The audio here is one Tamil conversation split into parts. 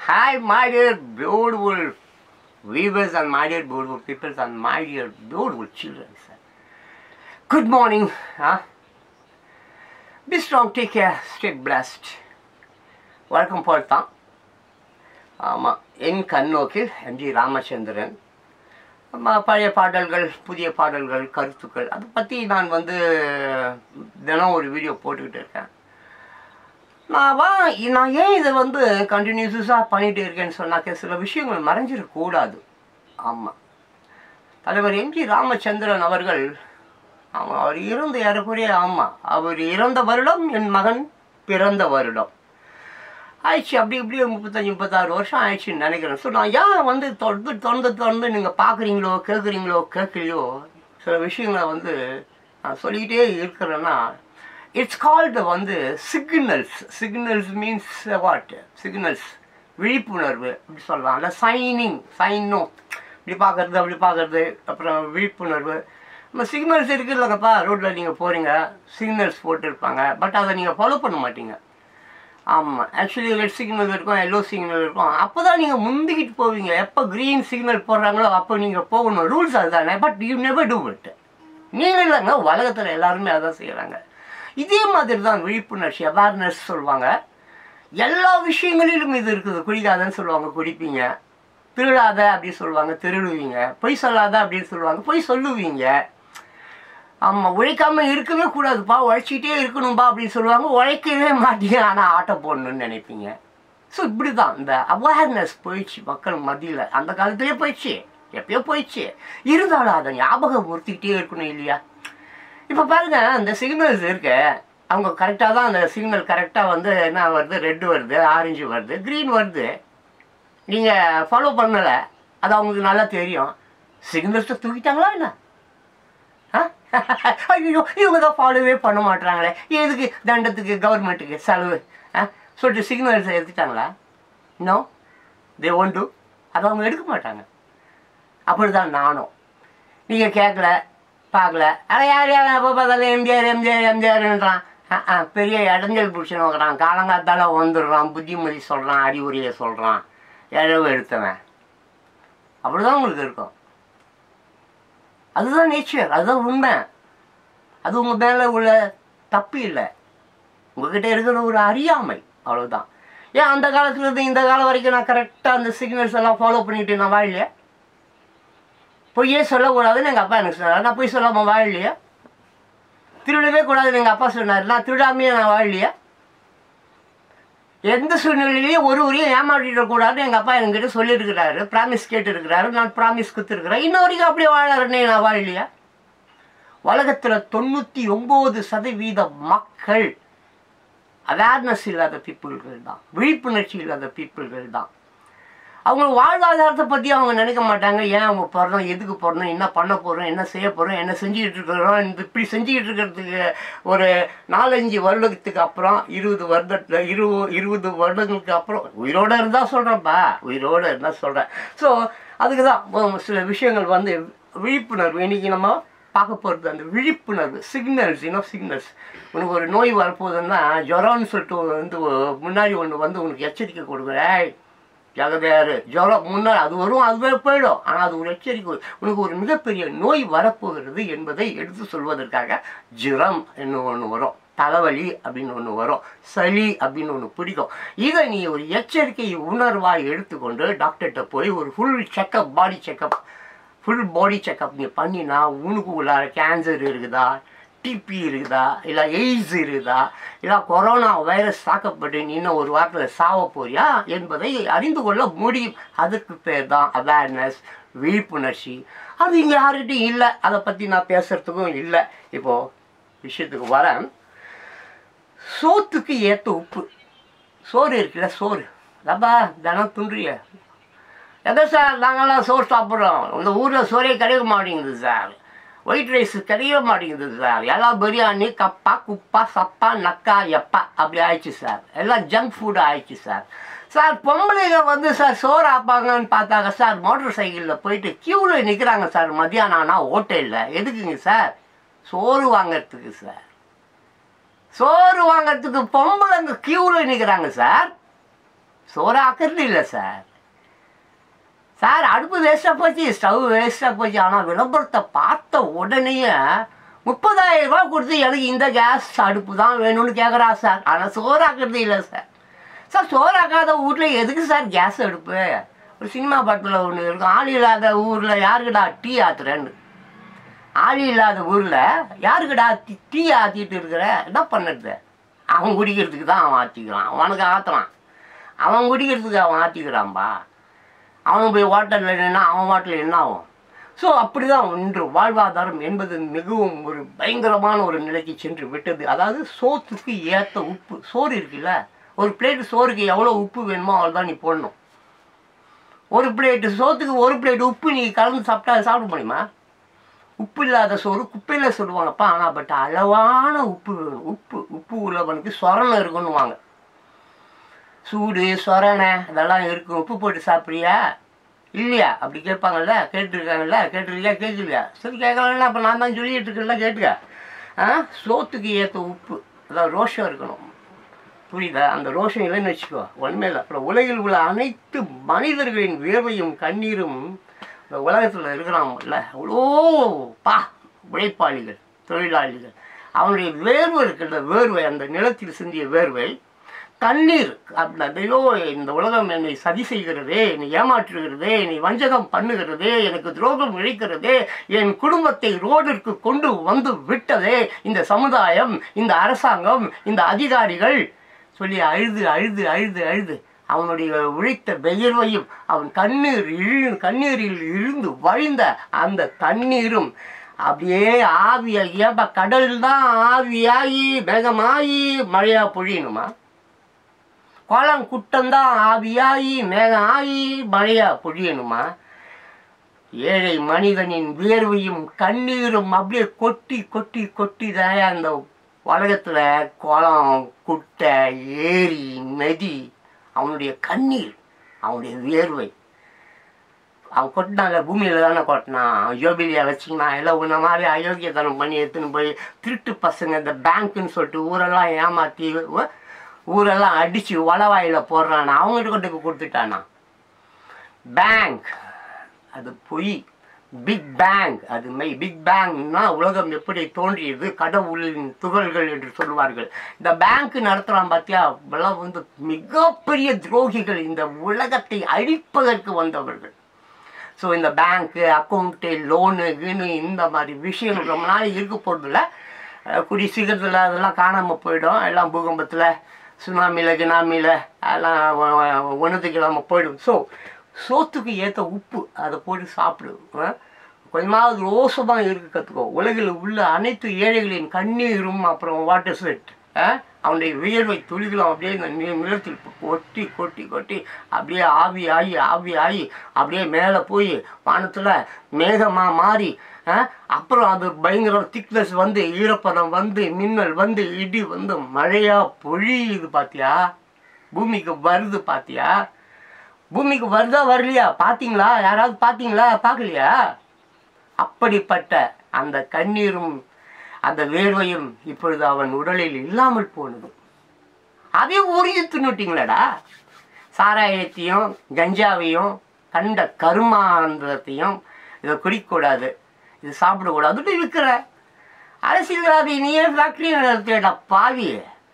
Hi, my dear beautiful viewers and my dear beautiful people and my dear beautiful children. Sir. Good morning. Huh? Be strong, take care, stay blessed. வழக்கம் போல் தான் ஆமாம் என் கண்ணோக்கில் எம்ஜி ராமச்சந்திரன் ஆமா, பழைய பாடல்கள் புதிய பாடல்கள் கருத்துக்கள் அதை பற்றி நான் வந்து தினம் ஒரு வீடியோ போட்டுக்கிட்டு இருக்கேன் நான் வா நான் ஏன் இதை வந்து கண்டினியூஸாக பண்ணிகிட்டே இருக்கேன்னு சொன்னாக்க சில விஷயங்கள் மறைஞ்சிடக்கூடாது ஆமாம் தலைவர் எம்ஜி ராமச்சந்திரன் அவர்கள் ஆமாம் அவர் இறந்து ஏறக்குறைய ஆமாம் அவர் இறந்த வருடம் என் மகன் பிறந்த வருடம் ஆயிடுச்சு அப்படி இப்படி ஒரு முப்பத்தஞ்சு முப்பத்தாறு வருஷம் ஆயிடுச்சுன்னு நினைக்கிறேன் ஸோ நான் ஏன் வந்து தொடர்ந்து தொடர்ந்து தொடர்ந்து நீங்கள் பார்க்குறீங்களோ கேட்குறீங்களோ கேட்கலையோ சில விஷயங்களை வந்து நான் சொல்லிக்கிட்டே இருக்கிறேன்னா இட்ஸ் கால்டு வந்து signals signals means what signals விழிப்புணர்வு அப்படி சொல்லலாம் அந்த சைனிங் சைனும் இப்படி பார்க்கறது அப்படி பார்க்கறது அப்புறம் விழிப்புணர்வு நம்ம சிக்னல்ஸ் இருக்குது இல்லைங்கப்பா ரோட்டில் நீங்கள் போகிறீங்க சிக்னல்ஸ் போட்டிருப்பாங்க பட் அதை நீங்கள் ஃபாலோ பண்ண மாட்டீங்க ஆமாம் ஆக்சுவலி ரெட் சிக்னல் இருக்கும் எல்லோ சிக்னல் இருக்கும் அப்போ தான் நீங்கள் முந்திக்கிட்டு போவீங்க எப்போ க்ரீன் சிக்னல் போடுறாங்களோ அப்போ நீங்கள் போகணும் ரூல்ஸ் அதுதானே but you never do it நீங்கள் இல்லைங்க உலகத்தில் எல்லாருமே அதான் செய்கிறாங்க இதே மாதிரி தான் விழிப்புணர்ச்சி அவேர்னஸ் சொல்லுவாங்க எல்லா விஷயங்களிலும் இது இருக்குது குடிக்காதன்னு சொல்லுவாங்க குடிப்பீங்க திருடாத அப்படின்னு சொல்லுவாங்க திருடுவீங்க பொய் சொல்லாத அப்படின்னு சொல்லுவாங்க பொய் சொல்லுவீங்க ஆமாம் உழைக்காம இருக்கவே கூடாதுப்பா உழைச்சிட்டே இருக்கணும்பா அப்படின்னு சொல்லுவாங்க உழைக்கவே மாட்டீங்க ஆனால் ஆட்டோ போடணும்னு நினைப்பீங்க ஸோ இப்படி தான் இந்த அவேர்னஸ் போயிடுச்சு மக்கள் மத்தியில் அந்த காலத்திலே போயிடுச்சு எப்பயோ போயிடுச்சு இருந்தாலும் அதை ஞாபகம் உறுத்திக்கிட்டே இருக்கணும் இல்லையா இப்போ பாருங்க அந்த சிக்னல்ஸ் இருக்கு அவங்க கரெக்டாக தான் அந்த சிக்னல் கரெக்டாக வந்து என்ன வருது ரெட்டு வருது ஆரஞ்சு வருது க்ரீன் வருது நீங்கள் ஃபாலோ பண்ணலை அது அவங்களுக்கு நல்லா தெரியும் சிக்னல்ஸை தூக்கிட்டாங்களா என்ன ஆ? ஐயோ இவங்க தான் ஃபாலோவே பண்ண மாட்டாங்களே எதுக்கு தண்டத்துக்கு கவர்மெண்ட்டுக்கு செலவு ஆ சொல்லிட்டு சிக்னல்ஸை எடுத்துட்டாங்களா நோ தே ஒன் டூ அதை அவங்க எடுக்க மாட்டாங்க அப்படி தான் நானும் நீங்கள் கேட்கல பார்க்கல ஆனால் யார் யார் அப்போ பார்த்தாலும் எம்ஜிஆர் எம்ஜிஆர் எம்ஜிஆர்ன்றான் ஆ ஆ பெரிய இடைஞ்சல் பிடிச்சி நோக்கிறான் காலங்காத்தால வந்துடுறான் புத்திமதி சொல்கிறான் அறிவுரையை சொல்கிறான் இழவு எடுத்தவன் அப்படிதான் உங்களுக்கு இருக்கும் அதுதான் நேச்சர் அதுதான் உண்மை அது உங்கள் மேலே உள்ள தப்பு இல்லை உங்ககிட்ட இருக்கிற ஒரு அறியாமை அவ்வளவுதான் ஏன் அந்த காலத்துல இருந்து இந்த காலம் வரைக்கும் நான் கரெக்டாக அந்த சிக்னல்ஸ் எல்லாம் ஃபாலோ பண்ணிட்டு நான் வாழலையா பொய்யே சொல்லக்கூடாதுன்னு எங்கள் அப்பா எனக்கு சொன்னார் நான் பொய் சொல்லாமல் வாழலையா திருடவே கூடாதுன்னு எங்கள் அப்பா சொன்னார் நான் திருடாமையே நான் வாழலையா எந்த சூழ்நிலையிலையும் ஒரு ஊரையும் ஏமாற்றிடக்கூடாதுன்னு எங்கள் அப்பா என்கிட்ட சொல்லியிருக்கிறாரு ப்ராமிஸ் கேட்டிருக்கிறாரு நான் ப்ராமிஸ் கொடுத்துருக்குறேன் இன்ன வரைக்கும் அப்படியே வாழறேனே நான் வாழலையா உலகத்தில் தொண்ணூற்றி ஒம்பது சதவீத மக்கள் அவேர்னஸ் இல்லாத பீப்புள்கள் தான் விழிப்புணர்ச்சி இல்லாத பீப்புள்கள் தான் அவங்க வாழ்வாதாரத்தை பற்றி அவங்க நினைக்க மாட்டாங்க ஏன் அவங்க பிறந்தோம் எதுக்கு பிறந்தோம் என்ன பண்ண போகிறோம் என்ன செய்ய போகிறோம் என்ன செஞ்சுக்கிட்டு இருக்கிறோம் இந்த இப்படி செஞ்சுக்கிட்டு இருக்கிறதுக்கு ஒரு நாலஞ்சு வருடத்துக்கு அப்புறம் இருபது வருடத்தில் இரு இருபது வருடங்களுக்கு அப்புறம் உயிரோடு இருந்தால் சொல்கிறேன்ப்பா உயிரோடு இருந்தால் சொல்கிறேன் ஸோ அதுக்கு தான் சில விஷயங்கள் வந்து விழிப்புணர்வு இன்றைக்கி நம்ம பார்க்க போகிறது அந்த விழிப்புணர்வு சிக்னல்ஸ் இன்னும் சிக்னல்ஸ் உனக்கு ஒரு நோய் வரப்போகுதுன்னா ஜுரம்னு சொல்லிட்டு வந்து முன்னாடி ஒன்று வந்து உனக்கு எச்சரிக்கை கொடுக்குறேன் ஜகதையாரு ஜுரம் முன்னாடி அது வரும் அதுவே போயிடும் ஆனால் அது ஒரு எச்சரிக்கை உனக்கு ஒரு மிகப்பெரிய நோய் வரப்போகிறது என்பதை எடுத்து சொல்வதற்காக ஜுரம் என்ன ஒன்று வரும் தலைவலி அப்படின்னு ஒன்று வரும் சளி அப்படின்னு ஒன்று பிடிக்கும் இதை நீ ஒரு எச்சரிக்கை உணர்வாக எடுத்துக்கொண்டு டாக்டர்கிட்ட போய் ஒரு full checkup body checkup full body checkup நீ பண்ணினா உனக்கு உள்ளார கேன்சர் இருக்குதா டிபி இருக்குதா இல்லை எய்ட்ஸ் இருக்குதா இல்லை கொரோனா வைரஸ் தாக்கப்பட்டு நீ இன்னும் ஒரு வாரத்தில் சாவ போறியா என்பதை அறிந்து கொள்ள முடியும் அதுக்கு பேர் தான் அவேர்னஸ் விழிப்புணர்ச்சி அது இங்கே யார்கிட்டையும் இல்லை அதை பற்றி நான் பேசுகிறதுக்கும் இல்லை இப்போது விஷயத்துக்கு வரேன் சோத்துக்கு ஏற்ற உப்பு சோறு இருக்குல்ல சோறு அப்பா தினம் துன்றிய எதை சார் நாங்கள்லாம் சோறு சாப்பிட்றோம் இந்த ஊரில் சோறே கிடைக்க மாட்டேங்குது சார் ஒயிட் ரைஸ் கிடைக்க மாட்டேங்குது சார் எல்லாம் பிரியாணி கப்பா குப்பா சப்பா நக்கா எப்பா அப்படி ஆயிடுச்சு சார் எல்லாம் ஜங்க் ஃபுட் ஆயிடுச்சு சார் சார் பொம்பளைங்க வந்து சார் சோறு ஆப்பாங்கன்னு பார்த்தாங்க சார் மோட்டர் சைக்கிளில் போயிட்டு க்யூவில் நிற்கிறாங்க சார் மத்தியானம் ஆனால் ஹோட்டலில் எதுக்குங்க சார் சோறு வாங்கறதுக்கு சார் சோறு வாங்கறதுக்கு பொம்பளைங்க க்யூவில் நிற்கிறாங்க சார் சோறு ஆக்கிறது இல்லை சார் சார் அடுப்பு வேஸ்ட்டாக போச்சு ஸ்டவ் வேஸ்ட்டாக போச்சு ஆனால் விளம்பரத்தை பார்த்த உடனேயே முப்பதாயிரம் ரூபாய் கொடுத்து எனக்கு இந்த கேஸ் அடுப்பு தான் வேணும்னு கேட்குறா சார் ஆனால் சோறாக்குறது இல்லை சார் சார் சோறாக்காத வீட்டில் எதுக்கு சார் கேஸ் அடுப்பு ஒரு சினிமா பாட்டில் ஒன்று இருக்கும் ஆள் இல்லாத ஊரில் யாருக்குடா டீ ஆத்துறேன்னு ஆள் இல்லாத ஊரில் யாருக்குடா டீ டீ ஆற்றிட்டு இருக்கிற என்ன பண்ணுறது அவன் குடிக்கிறதுக்கு தான் அவன் ஆற்றிக்கிறான் அவனுக்கு ஆற்றுறான் அவன் குடிக்கிறதுக்கு அவன் ஆற்றிக்கிறான்பா அவன் போய் ஹோட்டலில் நின்னா அவன் ஹோட்டலில் என்ன ஆகும் ஸோ அப்படி தான் இன்று வாழ்வாதாரம் என்பது மிகவும் ஒரு பயங்கரமான ஒரு நிலைக்கு சென்று விட்டது அதாவது சோத்துக்கு ஏற்ற உப்பு சோறு இருக்குல்ல ஒரு பிளேட்டு சோறுக்கு எவ்வளோ உப்பு வேணுமோ அவ்வளோதான் நீ போடணும் ஒரு பிளேட்டு சோத்துக்கு ஒரு பிளேட் உப்பு நீ கலந்து சாப்பிட்டா அதை சாப்பிட முடியுமா உப்பு இல்லாத சோறு குப்பையில் சொல்லுவாங்கப்பா ஆனால் பட் அளவான உப்பு வேணும் உப்பு உப்பு உள்ளவனுக்கு சொரணை இருக்குன்னுவாங்க சூடு சொரணை இதெல்லாம் இருக்கும் உப்பு போட்டு சாப்பிட்றியா இல்லையா அப்படி கேட்பாங்கல்ல கேட்டிருக்காங்கல்ல கேட்டிருக்கியா கேட்கலையா சரி கேட்கலன்னா அப்போ நான் தான் சொல்லிட்டு இருக்கேன்ல கேட்டுக்க ஆ சோத்துக்கு ஏற்ற உப்பு அதான் ரோஷம் இருக்கணும் புரியுதா அந்த ரோஷம் இல்லைன்னு வச்சுக்கோ ஒன்றுமே இல்லை அப்புறம் உலகில் உள்ள அனைத்து மனிதர்களின் வேர்வையும் கண்ணீரும் இந்த உலகத்தில் இருக்கிறாங்கல்ல அவ்வளோ பா உழைப்பாளிகள் தொழிலாளிகள் அவனுடைய வேர்வை இருக்கிற வேர்வை அந்த நிலத்தில் சிந்திய வேர்வை கண்ணீர் அப்படி ஐயோ இந்த உலகம் என்னை சதி செய்கிறதே என்னை ஏமாற்றுகிறதே என்னை வஞ்சகம் பண்ணுகிறதே எனக்கு துரோகம் இழைக்கிறதே என் குடும்பத்தை ரோடிற்கு கொண்டு வந்து விட்டதே இந்த சமுதாயம் இந்த அரசாங்கம் இந்த அதிகாரிகள் சொல்லி அழுது அழுது அழுது அழுது அவனுடைய உழைத்த பெயர்வையும் அவன் கண்ணீர் இழு கண்ணீரில் இருந்து வழிந்த அந்த தண்ணீரும் அப்படியே ஆவியாகி ஏப்பா கடல் தான் ஆவியாகி மேகமாகி மழையா பொழியணுமா குளம் குட்டம்தான் ஆவியாகி மேகம் ஆகி மழையா பொழியணுமா ஏழை மனிதனின் வியர்வையும் கண்ணீரும் அப்படியே கொட்டி கொட்டி கொட்டி தான் அந்த உலகத்தில் குளம் குட்டை ஏரி நதி அவனுடைய கண்ணீர் அவனுடைய வியர்வை அவன் கொட்டினாங்க பூமியில் தானே கொட்டினான் யோபிலியா வச்சுக்கினான் எல்லாம் உன்ன மாதிரி அயோக்கியத்தனம் பண்ணி எடுத்துன்னு போய் திருட்டு பசங்க இந்த பேங்க்குன்னு சொல்லிட்டு ஊரெல்லாம் ஏமாற்றி ஊரெல்லாம் அடித்து வளவாயில் போடுறானா அவங்ககிட்ட கொண்டு போய் கொடுத்துட்டானா பேங்க் அது பொய் பிக் பேங் அது மெய் பிக் பேங்னா உலகம் எப்படி தோன்றியது கடவுளின் துகள்கள் என்று சொல்வார்கள் இந்த பேங்க் நடத்துகிறான் பார்த்தியா இதெல்லாம் வந்து மிகப்பெரிய துரோகிகள் இந்த உலகத்தை அழிப்பதற்கு வந்தவர்கள் ஸோ இந்த பேங்க்கு அக்கௌண்ட்டு லோனு கீனு இந்த மாதிரி விஷயம் ரொம்ப நாள் இருக்க போகிறதில்ல குடி சீக்கிரத்தில் அதெல்லாம் காணாமல் போயிடும் எல்லாம் பூகம்பத்தில் சுனாமியில் கினாமியில் எல்லாம் ஒன்றுத்துக்கு இல்லாமல் போயிடும் ஸோ சோத்துக்கு ஏற்ற உப்பு அதை போட்டு சாப்பிடு ஆ? கொஞ்சமாவது ரோசமாக இருக்க கற்றுக்கோ உலகில் உள்ள அனைத்து ஏழைகளின் கண்ணீரும் அப்புறம் வாட்டர் ஸ்வெட் அவனுடைய வியர்வை துளிகளும் அப்படியே இந்த நி- நிலத்தில் கொட்டி கொட்டி கொட்டி அப்படியே ஆவி ஆகி ஆவி ஆகி அப்படியே மேலே போய் வானத்தில் மேகமாக மாறி ஆ? அப்புறம் அது பயங்கரம் திக்னஸ் வந்து ஈரப்பதம் வந்து மின்னல் வந்து இடி வந்து மழையாக பொழியுது பாத்தியா பூமிக்கு வருது பாத்தியா பூமிக்கு வருதா வரலையா பார்த்தீங்களா யாராவது பார்த்தீங்களா பார்க்கலையா அப்படிப்பட்ட அந்த கண்ணீரும் அந்த வேர்வையும் இப்பொழுது அவன் உடலில் இல்லாமல் போனது அதையும் உறிஞ்சி தின்னுட்டீங்களடா சாராயத்தையும் கஞ்சாவையும் கண்ட கருமாந்திரத்தையும் இதை குடிக்கக்கூடாது இது சாப்பிடக்கூடாதுன்னு இருக்கிற அரசியல்வாதி நீயே ஃபேக்ட்ரி நடத்துறடா பாவி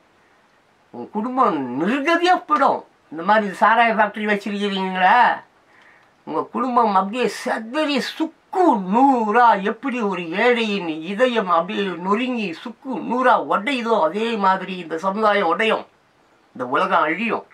உன் குடும்பம் நிர்கதியாக போயிடும் இந்த மாதிரி சாராய ஃபேக்ட்ரி வச்சிருக்கிறீங்களா உங்கள் குடும்பம் அப்படியே சதறி சுக்கு நூறா எப்படி ஒரு ஏழையின் இதயம் அப்படியே நொறுங்கி சுக்கு நூறா உடையுதோ அதே மாதிரி இந்த சமுதாயம் உடையும் இந்த உலகம் அழியும்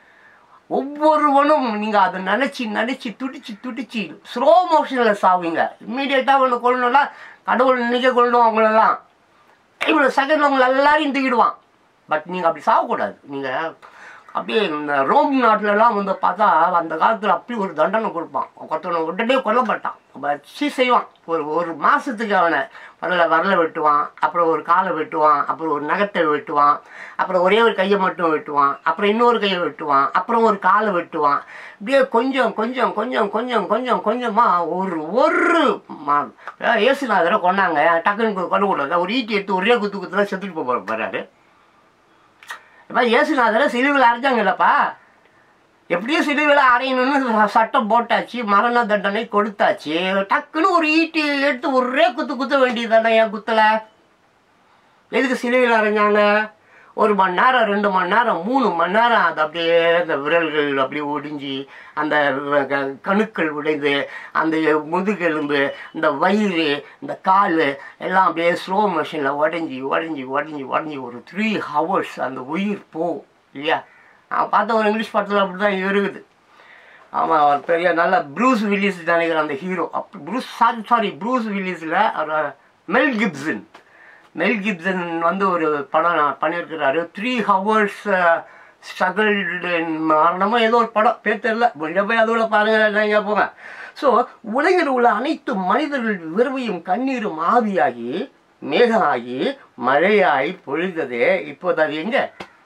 ஒவ்வொருவனும் நீங்கள் அதை நினச்சி நினச்சி துடிச்சு துடிச்சு ஸ்லோ மோஷனில் சாவுங்க இம்மீடியட்டாக ஒன்று கொள்ளணும்னா கடவுள் நினைக்க கொள்ளணும் அவங்களெல்லாம் இவ்வளோ செகண்ட் உங்களை எல்லாரையும் தூக்கிடுவான் பட் நீங்கள் அப்படி சாகக்கூடாது நீங்கள் அப்படியே இந்த ரோம் நாட்டிலலாம் வந்து பார்த்தா அந்த காலத்தில் அப்படி ஒரு தண்டனை கொடுப்பான் ஒருத்தவனை உடனே கொல்லப்பட்டான் வச்சு செய்வான் ஒரு ஒரு மாதத்துக்கு அவனை முதல்ல வரல வெட்டுவான் அப்புறம் ஒரு காலை வெட்டுவான் அப்புறம் ஒரு நகத்தை வெட்டுவான் அப்புறம் ஒரே ஒரு கையை மட்டும் வெட்டுவான் அப்புறம் இன்னொரு கையை வெட்டுவான் அப்புறம் ஒரு காலை வெட்டுவான் இப்படியே கொஞ்சம் கொஞ்சம் கொஞ்சம் கொஞ்சம் கொஞ்சம் கொஞ்சமாக ஒரு ஒரு மா ஏசுநாதரை கொண்டாங்க டக்குன்னு கொல்லக்கூடாது ஒரு ஈட்டி எடுத்து ஒரே குத்து குத்துல செத்துட்டு போக போகிறாரு இப்போ இயேசுநாதரை சிலுவில் அரைஞ்சாங்கல்லப்பா எப்படியும் சிலுவையில் அறையணும்னு சட்டம் போட்டாச்சு மரண தண்டனை கொடுத்தாச்சு டக்குன்னு ஒரு ஈட்டி எடுத்து ஒரே குத்து குத்த வேண்டியது தானே ஏன் குத்தல எதுக்கு சிலுவையில் அரைஞ்சாங்க ஒரு மணி நேரம் ரெண்டு மணி நேரம் மூணு மணி நேரம் அது அப்படியே அந்த விரல்கள் அப்படியே ஒடிஞ்சு அந்த வ- க- கணுக்கள் உடைந்து அந்த முதுகெலும்பு இந்த வயிறு இந்த கால் எல்லாம் அப்படியே ஸ்லோ மோஷனில் உடஞ்சி உடஞ்சி உடஞ்சி உடஞ்சி ஒரு த்ரீ ஹவர்ஸ் அந்த உயிர் போகும் இல்லையா நான் பார்த்த ஒரு இங்கிலீஷ் படத்தில் அப்படி தான் இருக்குது ஆமாம் அவர் பெரிய நல்ல ப்ரூஸ் வில்லிஸ் நினைக்கிறேன் அந்த ஹீரோ அப்படி ப்ரூஸ் சாரி சாரி ப்ரூஸ் வில்லிஸில் அவர் மெல் கிப்சன் மெல் கிப்சன் வந்து ஒரு படம் நான் பண்ணியிருக்கிறாரு த்ரீ ஹவர்ஸ் ஸ்ட்ரகிள்டு மரணமோ ஏதோ ஒரு படம் பேர் தெரியல முடிஞ்ச போய் அதோட பாருங்க நீங்கள் போங்க ஸோ உலகில் உள்ள அனைத்து மனிதர்கள் விரும்பியும் கண்ணீரும் ஆவியாகி மேகமாகி மழையாகி பொழிந்ததே இப்போது அது எங்கே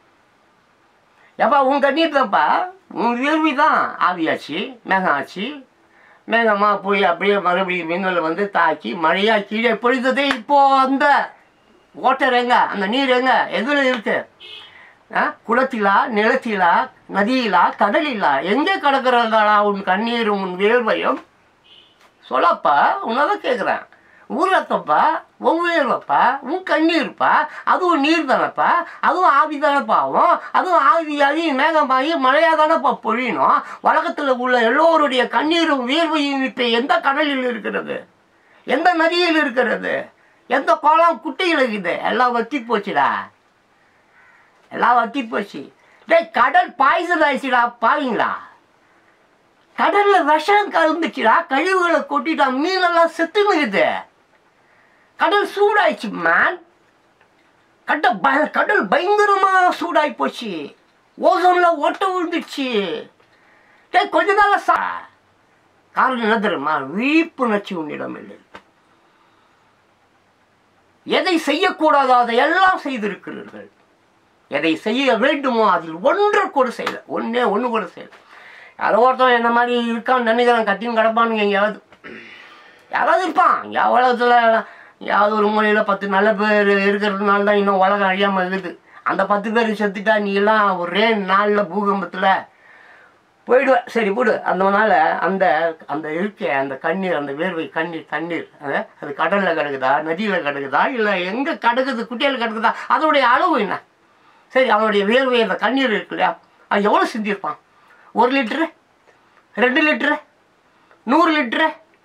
ஏப்பா உன் கண்ணீர் தான்ப்பா உன் வியர்வி தான் ஆவியாச்சு மேகம் ஆச்சு மேகமாக போய் அப்படியே மறுபடியும் மின்னல் வந்து தாக்கி மழையா கீழே பொழிந்ததே இப்போ அந்த வாட்டர் எங்க அந்த நீர் எங்க எதில் இருக்கு ஆ குளத்திலா நிலத்திலா நதியிலா கடலிலா எங்கே கிடக்கிறதாடா உன் கண்ணீரும் உன் வேர்வையும் சொல்லப்பா உன்னதான் கேட்குறேன் ஊரத்தப்பா உன் வேர்வைப்பா உன் கண்ணீர்ப்பா அதுவும் நீர் தானப்பா அதுவும் ஆவி தானப்பா ஆகும் அதுவும் ஆவியாகி மேகமாகி மழையாக தானப்பா பொழியணும் உலகத்தில் உள்ள எல்லோருடைய கண்ணீரும் வேர்வையும் இப்போ எந்த கடலில் இருக்கிறது எந்த நதியில் இருக்கிறது எந்த குளம் குட்டையில் இருக்குது எல்லாம் வத்தி போச்சுடா எல்லாம் வத்தி போச்சு டேய் கடல் பாய்சல் ஆயிடுச்சுடா பாவீங்களா கடல்ல விஷம் கலந்துச்சுடா கழிவுகளை கொட்டிட்டா மீனெல்லாம் செத்து நிக்குது கடல் சூடாயிடுச்சு மேன் கடல் பய கடல் பயங்கரமா சூடாகி போச்சு ஓசோன்ல ஓட்ட விழுந்துச்சு டேய் கொஞ்ச நாள சா காரணம் என்ன தெரியுமா விழிப்புணர்ச்சி உன்னிடம் இல்லை எதை செய்யக்கூடாதோ அதை எல்லாம் செய்திருக்கிறீர்கள் எதை செய்ய வேண்டுமோ அதில் ஒன்று கூட செய்யல ஒன்றே ஒன்று கூட செய்யல யாரோ ஒருத்தன் என்ன மாதிரி இருக்கான்னு நினைக்கிறேன் கத்தின்னு கிடப்பானுங்க எங்கேயாவது யாராவது இருப்பான் எங்கேயா உலகத்தில் யாவது ஒரு மூலையில் பத்து நல்ல பேர் இருக்கிறதுனால தான் இன்னும் உலகம் அழியாமல் இருக்குது அந்த பத்து பேர் செத்துட்டா நீ எல்லாம் ஒரே நாளில் பூகம்பத்தில் போயிடுவ சரி போடு அதனால அந்த அந்த இருக்க அந்த கண்ணீர் அந்த வேர்வை கண்ணீர் தண்ணீர் அது- அது கடலில் கிடக்குதா நதியில் கிடக்குதா இல்லை எங்கே கிடக்குது குட்டியில் கிடக்குதா அதோடைய அளவு என்ன சரி அவனுடைய வேர்வை அந்த கண்ணீர் இருக்கு இல்லையா அது எவ்வளோ சிந்திருப்பான் ஒரு லிட்டரு ரெண்டு லிட்டரு நூறு லிட்டரு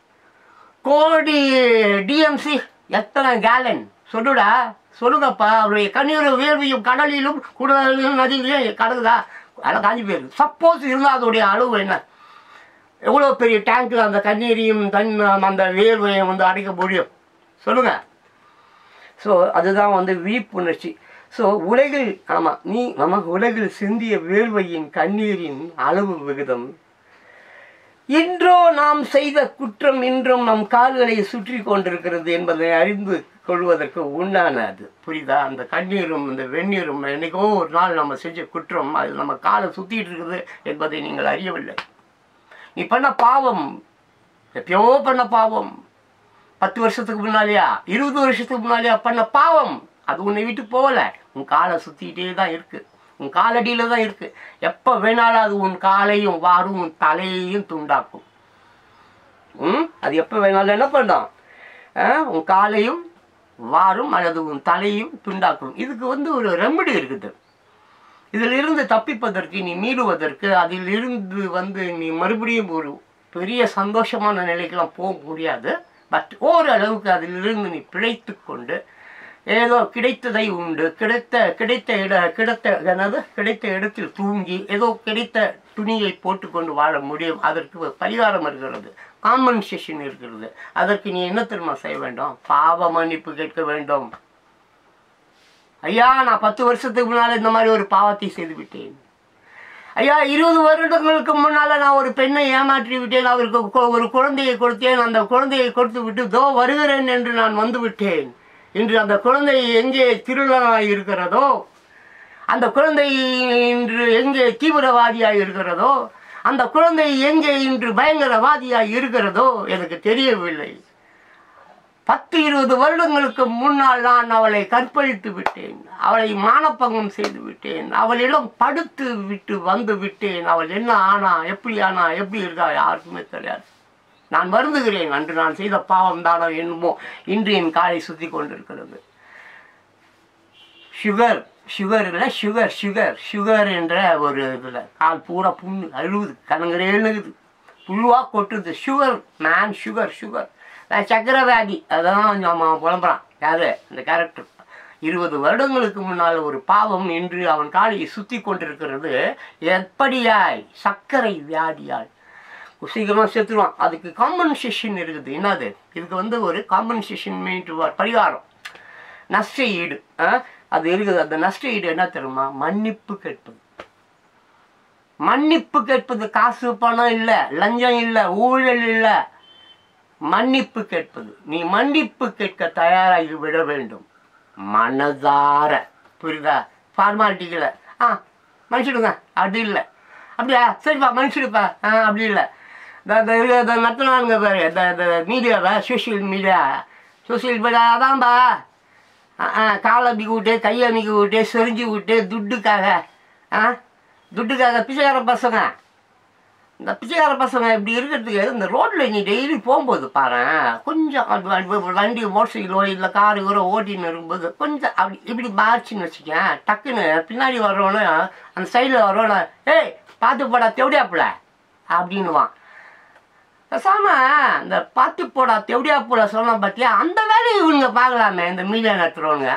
கோடி டிஎம்சி எத்தனை கேலன் சொல்லுடா சொல்லுங்கப்பா அவருடைய கண்ணீர் வேர்வையும் கடலிலும் குடலிலும் நதியிலையும் கடக்குதா அதெல்லாம் காஞ்சி போயிருக்கு சப்போஸ் இருந்தால் அதோடைய அளவு என்ன எவ்வளோ பெரிய டேங்க்கில் அந்த கண்ணீரையும் தன் அந்த வேர்வையும் வந்து அடைக்க முடியும் சொல்லுங்கள் ஸோ அதுதான் வந்து விழிப்புணர்ச்சி ஸோ உலகில் ஆமாம் நீ நமக்கு உலகில் சிந்திய வேர்வையின் கண்ணீரின் அளவு விகிதம் இன்றோ நாம் செய்த குற்றம் இன்றும் நம் கால்களை சுற்றி கொண்டிருக்கிறது என்பதை அறிந்து கொள்வதற்கு உண்டான அது புரியுதா அந்த கண்ணீரும் இந்த வெந்நீரும் என்னைக்கோ ஒரு நாள் நம்ம செஞ்ச குற்றம் அது நம்ம காலை சுத்திட்டு இருக்குது என்பதை நீங்கள் அறியவில்லை நீ பண்ண பாவம் எப்பயோ பண்ண பாவம் பத்து வருஷத்துக்கு முன்னாலேயா இருபது வருஷத்துக்கு முன்னாலேயா பண்ண பாவம் அது உன்னை விட்டு போகல உன் காலை சுத்திட்டே தான் இருக்கு உன் காலடியில தான் இருக்கு எப்போ வேணாலும் அது உன் காலையும் வாரும் உன் தலையையும் துண்டாக்கும் ம் அது எப்போ வேணாலும் என்ன பண்ணோம் உன் காலையும் வாரும் அல்லது உன் தலையும் துண்டாக்கும் இதுக்கு வந்து ஒரு ரெமெடி இருக்குது இதில் இருந்து தப்பிப்பதற்கு நீ மீளுவதற்கு அதில் இருந்து வந்து நீ மறுபடியும் ஒரு பெரிய சந்தோஷமான நிலைக்கெல்லாம் போக முடியாது பட் ஓரளவுக்கு அதிலிருந்து நீ பிழைத்து கொண்டு ஏதோ கிடைத்ததை உண்டு கிடைத்த கிடைத்த இட கிடைத்த என்னது கிடைத்த இடத்தில் தூங்கி ஏதோ கிடைத்த துணியை போட்டுக்கொண்டு வாழ முடியும் அதற்கு பரிகாரம் இருக்கிறது காம்பன்சேஷன் இருக்கிறது அதற்கு நீ என்ன தெரியுமா செய்ய வேண்டும் பாவ மன்னிப்பு கேட்க வேண்டும் ஐயா நான் பத்து வருஷத்துக்கு முன்னால் இந்த மாதிரி ஒரு பாவத்தை செய்து விட்டேன் ஐயா இருபது வருடங்களுக்கு முன்னால் நான் ஒரு பெண்ணை ஏமாற்றி விட்டேன் அவருக்கு கு- ஒரு குழந்தையை கொடுத்தேன் அந்த குழந்தையை கொடுத்து விட்டு தோ வருகிறேன் என்று நான் வந்து விட்டேன் இன்று அந்த குழந்தை எங்கே திருடனாய் இருக்கிறதோ அந்த குழந்தை இன்று எங்கே தீவிரவாதியாய் இருக்கிறதோ அந்த குழந்தை எங்கே இன்று பயங்கரவாதியாய் இருக்கிறதோ எனக்கு தெரியவில்லை பத்து இருபது வருடங்களுக்கு முன்னால் நான் அவளை கற்பழித்து விட்டேன் அவளை மானப்பங்கம் செய்து விட்டேன் அவளிடம் படுத்து விட்டு வந்து விட்டேன் அவள் என்ன ஆனா எப்படி ஆனா எப்படி இருக்கா யாருக்குமே தெரியாது நான் வருந்துகிறேன் அன்று நான் செய்த பாவம் தானோ என்னமோ இன்று என் காலை சுத்தி கொண்டிருக்கிறது சுகர் சுகர் இல்லை சுகர் சுகர் சுகர் என்ற ஒரு இதில் கால் பூரா புண்ணு அழுகுது கலங்குறேன்னுக்குது புழுவாக கொட்டுது சுகர் மேன் சுகர் சுகர் சக்கரை வியாதி அதான் கொஞ்சம் அவன் புலம்புறான் யாரு அந்த கேரக்டர் இருபது வருடங்களுக்கு முன்னால் ஒரு பாவம் இன்று அவன் காலையை சுத்தி கொண்டிருக்கிறது எப்படியாய் சர்க்கரை வியாதியால் சீக்கிரமாக செத்துருவான் அதுக்கு காம்பன்சேஷன் இருக்குது என்னது இதுக்கு வந்து ஒரு காம்பன்சேஷன் மீட்டு பரிகாரம் நஷ்ட ஈடு ஆ? அது இருக்குது அந்த நஷ்ட ஈடு என்ன தெரியுமா மன்னிப்பு கேட்பது மன்னிப்பு கேட்பது காசு பணம் இல்லை லஞ்சம் இல்லை ஊழல் இல்லை மன்னிப்பு கேட்பது நீ மன்னிப்பு கேட்க தயாராகி விட வேண்டும் மனதார புரியுதா ஃபார்மாலிட்டிகளை ஆ மன்னிச்சிடுங்க அப்படி இல்லை அப்படியா சரிப்பா மன்னிச்சிடுப்பா ஆ அப்படி இல்லை இந்த இந்த இது இந்த நடத்தினானுங்க பாரு இந்த இந்த மீடியாவை சோஷியல் மீடியா சோஷியல் மீடியா அதான்பா ஆ ஆ காலை அமிக்கி விட்டு கையை அமிக்கி விட்டு சொரிஞ்சு விட்டு துட்டுக்காக ஆ துட்டுக்காக பிச்சைக்கார பசங்க இந்த பிச்சைக்கார பசங்க இப்படி இருக்கிறதுக்கு இந்த ரோட்டில் நீ டெய்லி போகும்போது பாரு கொஞ்சம் அது அது வண்டி மோட்டர் சைக்கிளோ இல்லை காரு கூட ஓட்டின்னு இருக்கும்போது கொஞ்சம் அப்படி இப்படி மாறிச்சின்னு வச்சுக்கேன் டக்குன்னு பின்னாடி வர்றவன அந்த சைடில் வர்றவன ஏய் பார்த்து போடா தெவடியாப்புல அப்படின்னுவான் பேசாம இந்த பார்த்து போடா தெவடியாப்புல சொன்னா பார்த்தியா அந்த வேலையை இவங்க பார்க்கலாமே இந்த மீடியா நடத்துகிறவங்க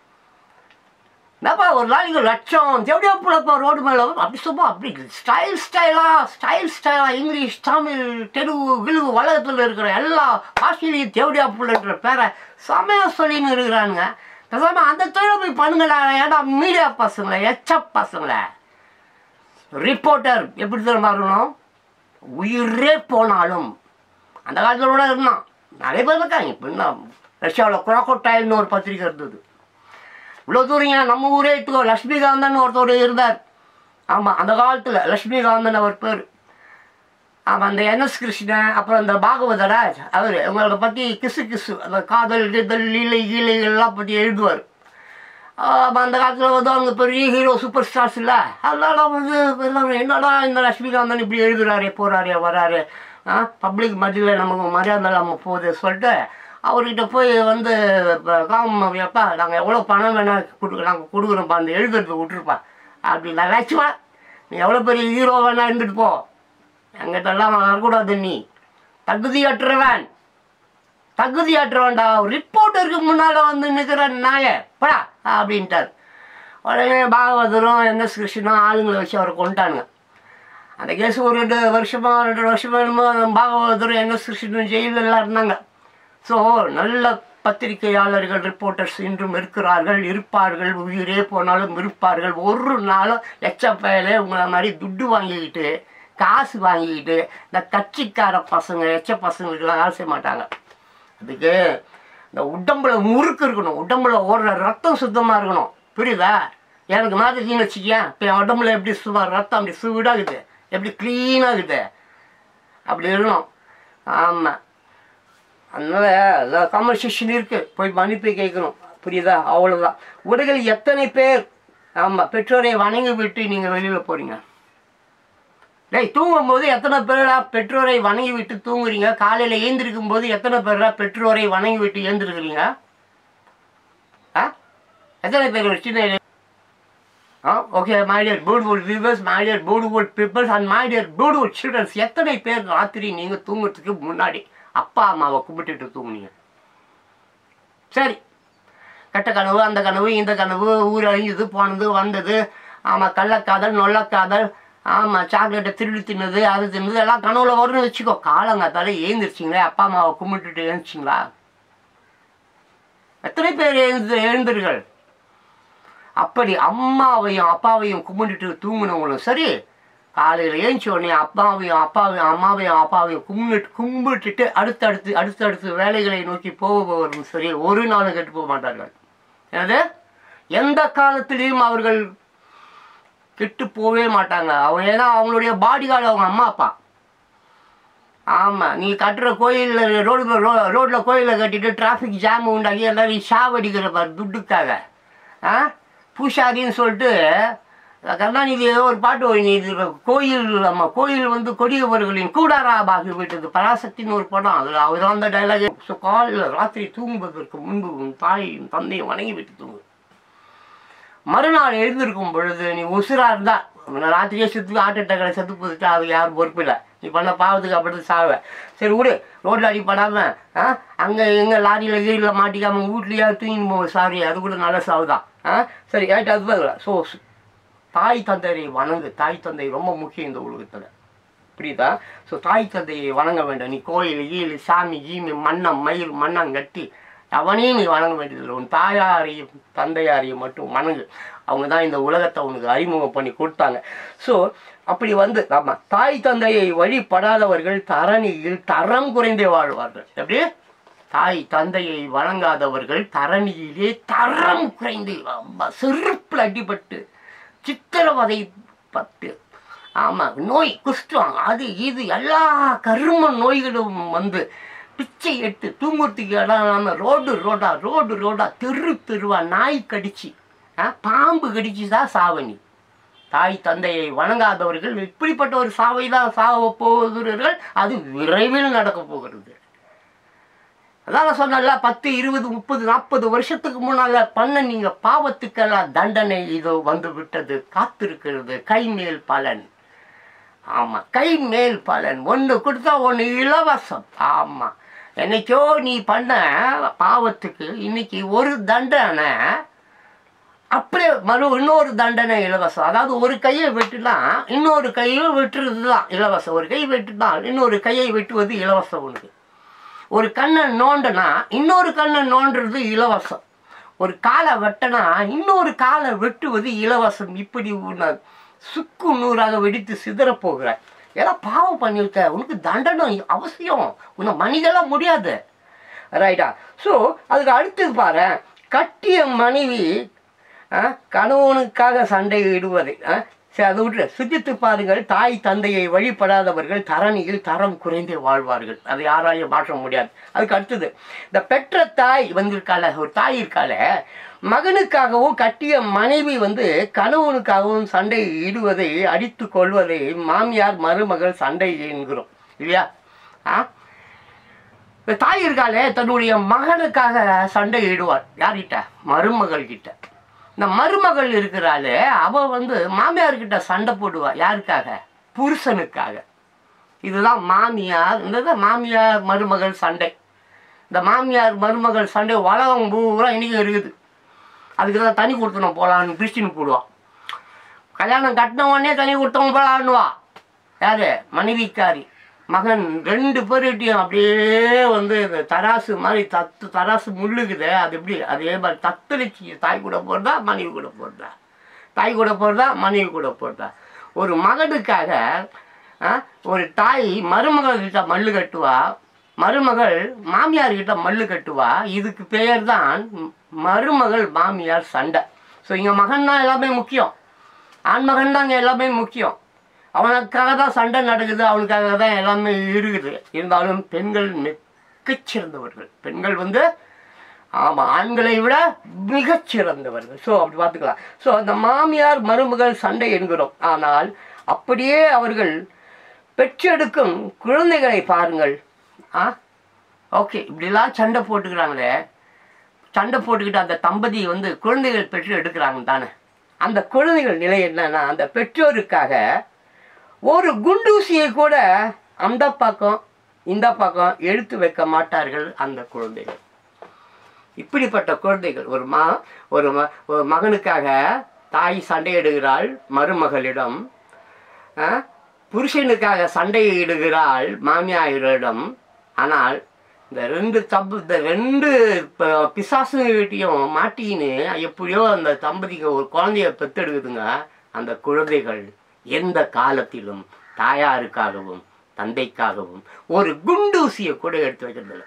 என்னப்பா ஒரு நாளைக்கு ஒரு லட்சம் எப்படியா போலப்பா ரோடு மேலே அப்படி சும்மா அப்படி ஸ்டைல் ஸ்டைலாக ஸ்டைல் ஸ்டைலாக இங்கிலீஷ் தமிழ் தெலுங்கு கிலுகு உலகத்தில் இருக்கிற எல்லா பாஷையிலையும் தேவடியா புள்ளன்ற பேரை செமையாக சொல்லின்னு இருக்கிறானுங்க பேசாம அந்த தொழிலை போய் பண்ணுங்களா ஏடா மீடியா பசங்களே எச்சப் பசங்களே ரிப்போர்ட்டர் எப்படி தெரியுமா இருக்கணும் உயிரே போனாலும் அந்த காலத்தில் கூட இருந்தான் நிறைய பேர் இருக்காங்க இப்போ என்ன ரஷ்யாவில் குரோக்கோட்டைல்னு ஒரு பத்திரிக்கை இருந்தது இவ்வளோ தூரம் ஏன் நம்ம ஊரே எடுத்துக்கோ லக்ஷ்மிகாந்தன் ஒருத்தர் இருந்தார் ஆமாம் அந்த காலத்தில் லக்ஷ்மிகாந்தன் அவர் பேர் ஆமாம் அந்த என்எஸ் கிருஷ்ணன் அப்புறம் அந்த பாகவதராஜ் அவர் இவங்கள பற்றி கிசு கிசு அந்த காதல் கிதல் லீலை கீலை எல்லாம் பற்றி எழுதுவார் ஆமாம் அந்த காலத்தில் வந்து அவங்க பெரிய ஹீரோ சூப்பர் ஸ்டார்ஸ் இல்லை அதனால வந்து எல்லாரும் என்னடா இந்த லக்ஷ்மிகாந்தன் இப்படி எழுதுறாரே போகிறாரே வராரு பப்ளிக் மத்தியில் நமக்கு மரியாதை இல்லாமல் போகுது சொல்லிட்டு அவர்கிட்ட போய் வந்து காமப்பா நாங்கள் எவ்வளோ பணம் வேணால் கொடு நாங்கள் கொடுக்குறோம்ப்பா அந்த எழுதுறது விட்டுருப்பா அப்படி நான் வச்சுவா நீ எவ்வளோ பெரிய ஹீரோ வேணா இருந்துட்டு போ எங்கிட்டெல்லாம் வரக்கூடாது நீ தகுதியற்றவன் தகுதியற்றவன்டா ரிப்போர்ட்டருக்கு முன்னால் வந்து நிற்கிற நாய படா அப்படின்ட்டார் உடனே பாகவதரும் என்எஸ் கிருஷ்ணனும் ஆளுங்களை வச்சு அவரை கொண்டானுங்க அந்த கேஸ் ஒரு ரெண்டு வருஷமா ரெண்டு வருஷமா என்னமோ பாகவதரும் என்எஸ் கிருஷ்ணனும் ஜெயிலெல்லாம் இருந்தாங்க ஸோ நல்ல பத்திரிகையாளர்கள் ரிப்போர்ட்டர்ஸ் இன்றும் இருக்கிறார்கள் இருப்பார்கள் உயிரே போனாலும் இருப்பார்கள் ஒரு நாளும் எச்சப்பையிலே உங்களை மாதிரி துட்டு வாங்கிக்கிட்டு காசு வாங்கிக்கிட்டு இந்த கட்சிக்கார பசங்க எச்ச பசங்களுக்கெல்லாம் வேலை செய்ய மாட்டாங்க அதுக்கு இந்த உடம்புல முறுக்கு இருக்கணும் உடம்புல ஓடுற ரத்தம் சுத்தமாக இருக்கணும் புரியுதா எனக்கு மாதிரி வச்சுக்கியா இப்போ என் உடம்புல எப்படி சும்மா ரத்தம் அப்படி சூடாகுது எப்படி க்ளீனாகுது அப்படி இருக்கணும் ஆமாம் அதனால காம்பன்சேஷன் இருக்கு போய் மன்னிப்பு கேட்கணும் புரியுதா அவ்வளோதான் உலகில் எத்தனை பேர் ஆமாம் பெற்றோரை வணங்கி விட்டு நீங்கள் வெளியில் போகிறீங்க டேய் தூங்கும்போது எத்தனை பேரா பெற்றோரை வணங்கி விட்டு தூங்குறீங்க காலையில் ஏந்திருக்கும் போது எத்தனை பேரா பெற்றோரை வணங்கி விட்டு ஏந்திருக்கிறீங்க ஆ எத்தனை பேர் ஒரு சின்ன ஆ okay my dear beautiful viewers my dear beautiful peoples and my dear beautiful childrens எத்தனை பேர் ராத்திரி நீங்கள் தூங்குறதுக்கு முன்னாடி அப்பா அம்மாவை கும்பிட்டுட்டு தூங்குனீங்க சரி கெட்ட கனவு அந்த கனவு இந்த கனவு ஊர் அழிஞ்சது போனது வந்தது ஆமாம் கள்ளக்காதல் நொல்லக்காதல் ஆமாம் சாக்லேட்டை திருடி தின்னது அது தின்னது எல்லாம் கனவுல வரும்னு வச்சுக்கோ காலங்காத்தால ஏந்திரிச்சிங்களே அப்பா அம்மாவை கும்பிட்டுட்டு எழுந்துச்சிங்களா எத்தனை பேர் எழுந்து எழுந்தீர்கள் அப்படி அம்மாவையும் அப்பாவையும் கும்பிட்டுட்டு தூங்கினவங்களும் சரி காலையில் ஏஞ்சி உடனே அப்பாவையும் அப்பாவையும் அம்மாவையும் அப்பாவையும் கும்பிட்டு கும்பிட்டுட்டு அடுத்தடுத்து அடுத்தடுத்து வேலைகளை நோக்கி போபவரும் சரி ஒரு நாளும் கெட்டு போக மாட்டார்கள் என்னது எந்த காலத்திலையும் அவர்கள் கெட்டு போகவே மாட்டாங்க அவங்க ஏன்னா அவங்களுடைய பாடி கார்டு அவங்க அம்மா அப்பா ஆமாம் நீ கட்டுற கோயிலில் ரோடு ரோ ரோட்டில் கோயிலில் கட்டிட்டு டிராஃபிக் ஜாம் உண்டாக்கி எல்லாரையும் சாவடிக்கிற பாரு துட்டுக்காக ஆ பூசாரின்னு சொல்லிட்டு கருணாநிதி ஏதோ ஒரு பாட்டு ஒழினி இது கோயில் நம்ம கோயில் வந்து கொடியவர்களின் கூடாராபாகி விட்டது பராசக்தின்னு ஒரு படம் அதில் அவர் அந்த டைலாக் ஸோ காலையில் ராத்திரி தூங்குவதற்கு முன்பு உன் தாயும் தந்தையும் வணங்கி விட்டு தூங்கு மறுநாள் எழுந்திருக்கும் பொழுது நீ உசுரா இருந்தா உன்னை ராத்திரியே செத்து ஹார்ட் அட்டாக்ல செத்து போச்சுட்டா அது யாரும் பொறுப்பு இல்லை நீ பண்ண பாவத்துக்கு அப்படி சாவ சரி விடு ரோட்டில் அடிப்படாம ஆ அங்கே எங்கே லாரியில் கீரில் மாட்டிக்காம வீட்லையா தூங்கின்னு போக சாரி அது கூட நல்ல சாவுதான் ஆ சரி ஏட்டு அது பதில் ஸோ தாய் தந்தையை வணங்கு தாய் தந்தை ரொம்ப முக்கியம் இந்த உலகத்தில் புரியுதா ஸோ தாய் தந்தையை வணங்க வேண்டும் நீ கோயில் ஈழு சாமி கீமி மன்னம் மயில் மன்னம் கட்டி அவனையும் நீ வணங்க வேண்டியதில்லை உன் தாயாரையும் தந்தையாரையும் மட்டும் வணங்கு அவங்க தான் இந்த உலகத்தை உனக்கு அறிமுகம் பண்ணி கொடுத்தாங்க ஸோ அப்படி வந்து நம்ம தாய் தந்தையை வழிபடாதவர்கள் தரணியில் தரம் குறைந்தே வாழ்வார்கள் எப்படி தாய் தந்தையை வணங்காதவர்கள் தரணியிலே தரம் குறைந்து ஆமா, செருப்புல அடிபட்டு சித்திரவதை பட்டு ஆமாம் நோய் குஷ்டம் அது இது எல்லா கரும நோய்களும் வந்து பிச்சை எடுத்து தூங்குறதுக்கு இடம் இல்லாமல் ரோடு ரோடா ரோடு ரோடா தெரு தெருவா நாய் கடிச்சு ஆ, பாம்பு கடிச்சு தான் சாவணி தாய் தந்தையை வணங்காதவர்கள் இப்படிப்பட்ட ஒரு சாவை தான் சாவ போகிறார்கள் அது விரைவில் நடக்க போகிறது அதான் நான் சொன்னேன்ல பத்து இருபது முப்பது நாற்பது வருஷத்துக்கு முன்னால பண்ண நீங்க பாவத்துக்கெல்லாம் தண்டனை இதோ வந்து விட்டது காத்திருக்கிறது கை மேல் பலன் ஆமா கை மேல் பலன் ஒன்று கொடுத்தா ஒன்று இலவசம் ஆமா என்னைக்கோ நீ பண்ண பாவத்துக்கு இன்னைக்கு ஒரு தண்டனை அப்படியே மறு இன்னொரு தண்டனை இலவசம் அதாவது ஒரு கையை வெட்டினா இன்னொரு கையை வெட்டுறது தான் இலவசம் ஒரு கை வெட்டினால் இன்னொரு கையை வெட்டுவது இலவசம் உனக்கு ஒரு கண்ணை நோண்டனா இன்னொரு கண்ணை நோண்டுறது இலவசம் ஒரு காலை வெட்டனா இன்னொரு காலை வெட்டுவது இலவசம் இப்படி உன்னை சுக்கு நூறாக வெடித்து சிதறப் போகிற ஏன்னா பாவம் பண்ணியிருக்க உனக்கு தண்டனை அவசியம் உன்னை மனிதெல்லாம் முடியாது ரைட்டா ஸோ அதுக்கு அடுத்தது பாரு கட்டிய மனைவி ஆ, கணவனுக்காக சண்டையிடுவதை ஆ, சரி அதை விட்டு சிந்தித்து பாருங்கள் தாய் தந்தையை வழிபடாதவர்கள் தரணியில் தரம் குறைந்தே வாழ்வார்கள் அதை யாராலையும் மாற்ற முடியாது அதுக்கு அடுத்தது இந்த பெற்ற தாய் வந்திருக்கால ஒரு தாய் இருக்கால மகனுக்காகவும் கட்டிய மனைவி வந்து கணவனுக்காகவும் சண்டை இடுவதை அடித்து கொள்வதை மாமியார் மருமகள் சண்டை என்கிறோம் இல்லையா ஆ இந்த தாய் இருக்காளே தன்னுடைய மகனுக்காக சண்டை இடுவார் யார்கிட்ட மருமகள் கிட்ட இந்த மருமகள் இருக்கிறாளே அவ வந்து மாமியார்கிட்ட சண்டை போடுவா யாருக்காக புருஷனுக்காக இதுதான் மாமியார் இந்த மாமியார் மருமகள் சண்டை இந்த மாமியார் மருமகள் சண்டை உலகம் பூரா இன்னைக்கும் இருக்குது அதுக்கு தான் தனி கொடுத்தணும் போலான்னு கிறிஸ்டின் போடுவான் கல்யாணம் கட்டின உடனே தனி கொடுத்தவன் போலான்னுவா யாரு மனைவிக்காரி மகன் ரெண்டு பேர்கிட்டையும் அப்படியே வந்து இந்த தராசு மாதிரி தத்து தராசு முள்ளுக்குதே அது எப்படி அதே மாதிரி தத்தளிச்சு தாய் கூட போகிறதா மனைவி கூட போகிறதா தாய் கூட போகிறதா மனைவி கூட போகிறதா ஒரு மகனுக்காக ஆ, ஒரு தாய் மருமகள் கிட்ட மல்லு கட்டுவா மருமகள் மாமியார் கிட்ட மல்லு கட்டுவா இதுக்கு பெயர் தான் மருமகள் மாமியார் சண்டை ஸோ இங்கே மகன் தான் எல்லாமே முக்கியம் ஆண்மகன் தான் இங்கே எல்லாமே முக்கியம் அவனுக்காக தான் சண்டை நடக்குது அவனுக்காக தான் எல்லாமே இருக்குது இருந்தாலும் பெண்கள் மிகச் சிறந்தவர்கள் பெண்கள் வந்து ஆமாம் ஆண்களை விட மிகச் சிறந்தவர்கள் ஸோ அப்படி பார்த்துக்கலாம் ஸோ அந்த மாமியார் மருமகள் சண்டை என்கிறோம் ஆனால் அப்படியே அவர்கள் பெற்றெடுக்கும் குழந்தைகளை பாருங்கள் ஆ ஓகே இப்படிலாம் சண்டை போட்டுக்கிறாங்களே சண்டை போட்டுக்கிட்டு அந்த தம்பதி வந்து குழந்தைகள் பெற்று எடுக்கிறாங்க தானே அந்த குழந்தைகள் நிலை என்னன்னா அந்த பெற்றோருக்காக ஒரு குண்டூசியை கூட அந்த பக்கம் இந்த பக்கம் எடுத்து வைக்க மாட்டார்கள் அந்த குழந்தைகள் இப்படிப்பட்ட குழந்தைகள் ஒரு மா ஒரு ம ஒரு மகனுக்காக தாய் சண்டையிடுகிறாள் மருமகளிடம் ஆ? புருஷனுக்காக சண்டையிடுகிறாள் மாமியாரிடம் ஆனால் இந்த ரெண்டு தம்பு இந்த ரெண்டு ப- பிசாசுகிட்டையும் மாட்டின்னு எப்படியோ அந்த தம்பதிக்கு ஒரு குழந்தைய பெத்தெடுக்குதுங்க அந்த குழந்தைகள் எந்த காலத்திலும் தாயாருக்காகவும் தந்தைக்காகவும் ஒரு குண்டூசியை கூட எடுத்து வைக்கிறதில்ல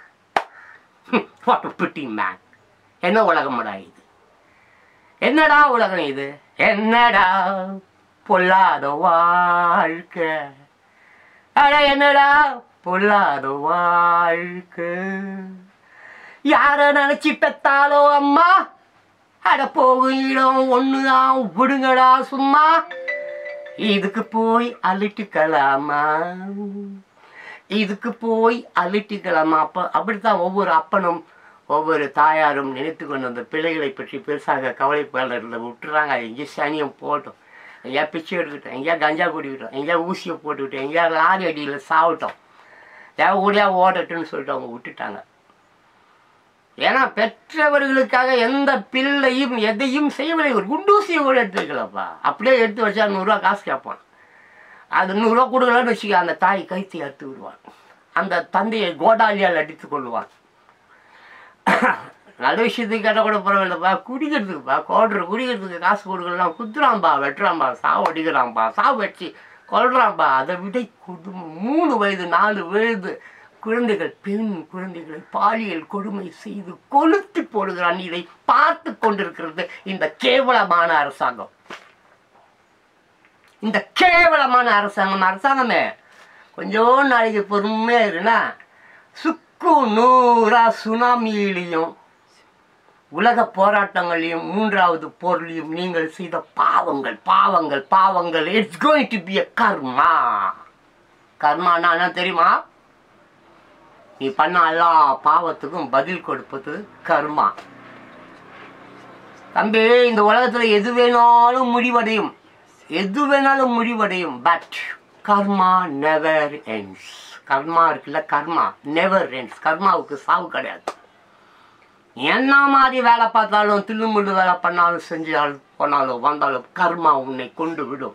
வாட் பிட்டி மேன் என்ன உலகமடா இது என்னடா உலகம் இது என்னடா பொல்லாத வாழ்க்கை அட என்னடா பொல்லாத வாழ்க்கை யார நினைச்சு பெத்தாலோ அம்மா அட போகும் இடம் ஒண்ணுதான் விடுங்கடா சும்மா இதுக்கு போய் அலட்டிக்கலாமா இதுக்கு போய் அலட்டிக்கலாமா அப்ப அப்படித்தான் ஒவ்வொரு அப்பனும் ஒவ்வொரு தாயாரும் நினைத்து கொண்டு அந்த பிள்ளைகளை பற்றி பெருசாக கவலைப்பாளர்களை விட்டுறாங்க எங்கேயோ சனியம் போட்டோம் எங்கேயா பிச்சை எடுக்கட்டும் எங்கேயா கஞ்சா குடிக்கட்டும் எங்கேயா ஊசியை போட்டுக்கிட்டோம் எங்கேயா லாரி அடியில் சாவட்டும் ஏன் ஓடியா ஓடட்டும்னு சொல்லிட்டு அவங்க விட்டுட்டாங்க ஏன்னா பெற்றவர்களுக்காக எந்த பிள்ளையும் எதையும் செய்யவில்லை ஒரு குண்டூசியை கூட எடுத்து வைக்கலப்பா அப்படியே எடுத்து வச்சா நூறுரூவா காசு கேட்பான் அது நூறுரூவா கொடுக்கலன்னு வச்சுக்க அந்த தாய் கைத்தி அறுத்து விடுவான் அந்த தந்தையை கோடாலியால் அடித்து கொள்வான் நல்ல விஷயத்துக்கு கேட்டால் கூட பரவாயில்லப்பா குடிக்கிறதுக்குப்பா கோடுற குடிக்கிறதுக்கு காசு கொடுக்கலாம் குத்துறான்பா வெட்டுறான்பா சாவு அடிக்கிறான்பா சாவு வச்சு கொல்றான்பா அதை விட குடும்பம் மூணு வயது நாலு வயது குழந்தைகள் பெண் குழந்தைகளை பாலியல் கொடுமை செய்து கொளுத்து போடுகிறான் இதை பார்த்து கொண்டிருக்கிறது இந்த கேவலமான அரசாங்கம் இந்த கேவலமான அரசாங்கம் அரசாங்கமே கொஞ்சம் நாளைக்கு பொறுமையா இருனா சுக்கு நூறா சுனாமியிலையும் உலக போராட்டங்களையும் மூன்றாவது போர்லையும் நீங்கள் செய்த பாவங்கள் பாவங்கள் பாவங்கள் it's going to be a karma கர்மானா என்ன தெரியுமா நீ பண்ண எல்லா பாவத்துக்கும் பதில் கொடுப்பது கர்மா தம்பி இந்த உலகத்துல எது வேணாலும் முடிவடையும் எது வேணாலும் முடிவடையும் but karma never ends karma இருக்குல்ல கர்மா நெவர் ends கர்மாவுக்கு சாவு கிடையாது என்ன மாதிரி வேலை பார்த்தாலும் தில்லுமுள்ளு வேலை பண்ணாலும் செஞ்சாலும் போனாலும் வந்தாலும் கர்மா உன்னை கொண்டு விடும்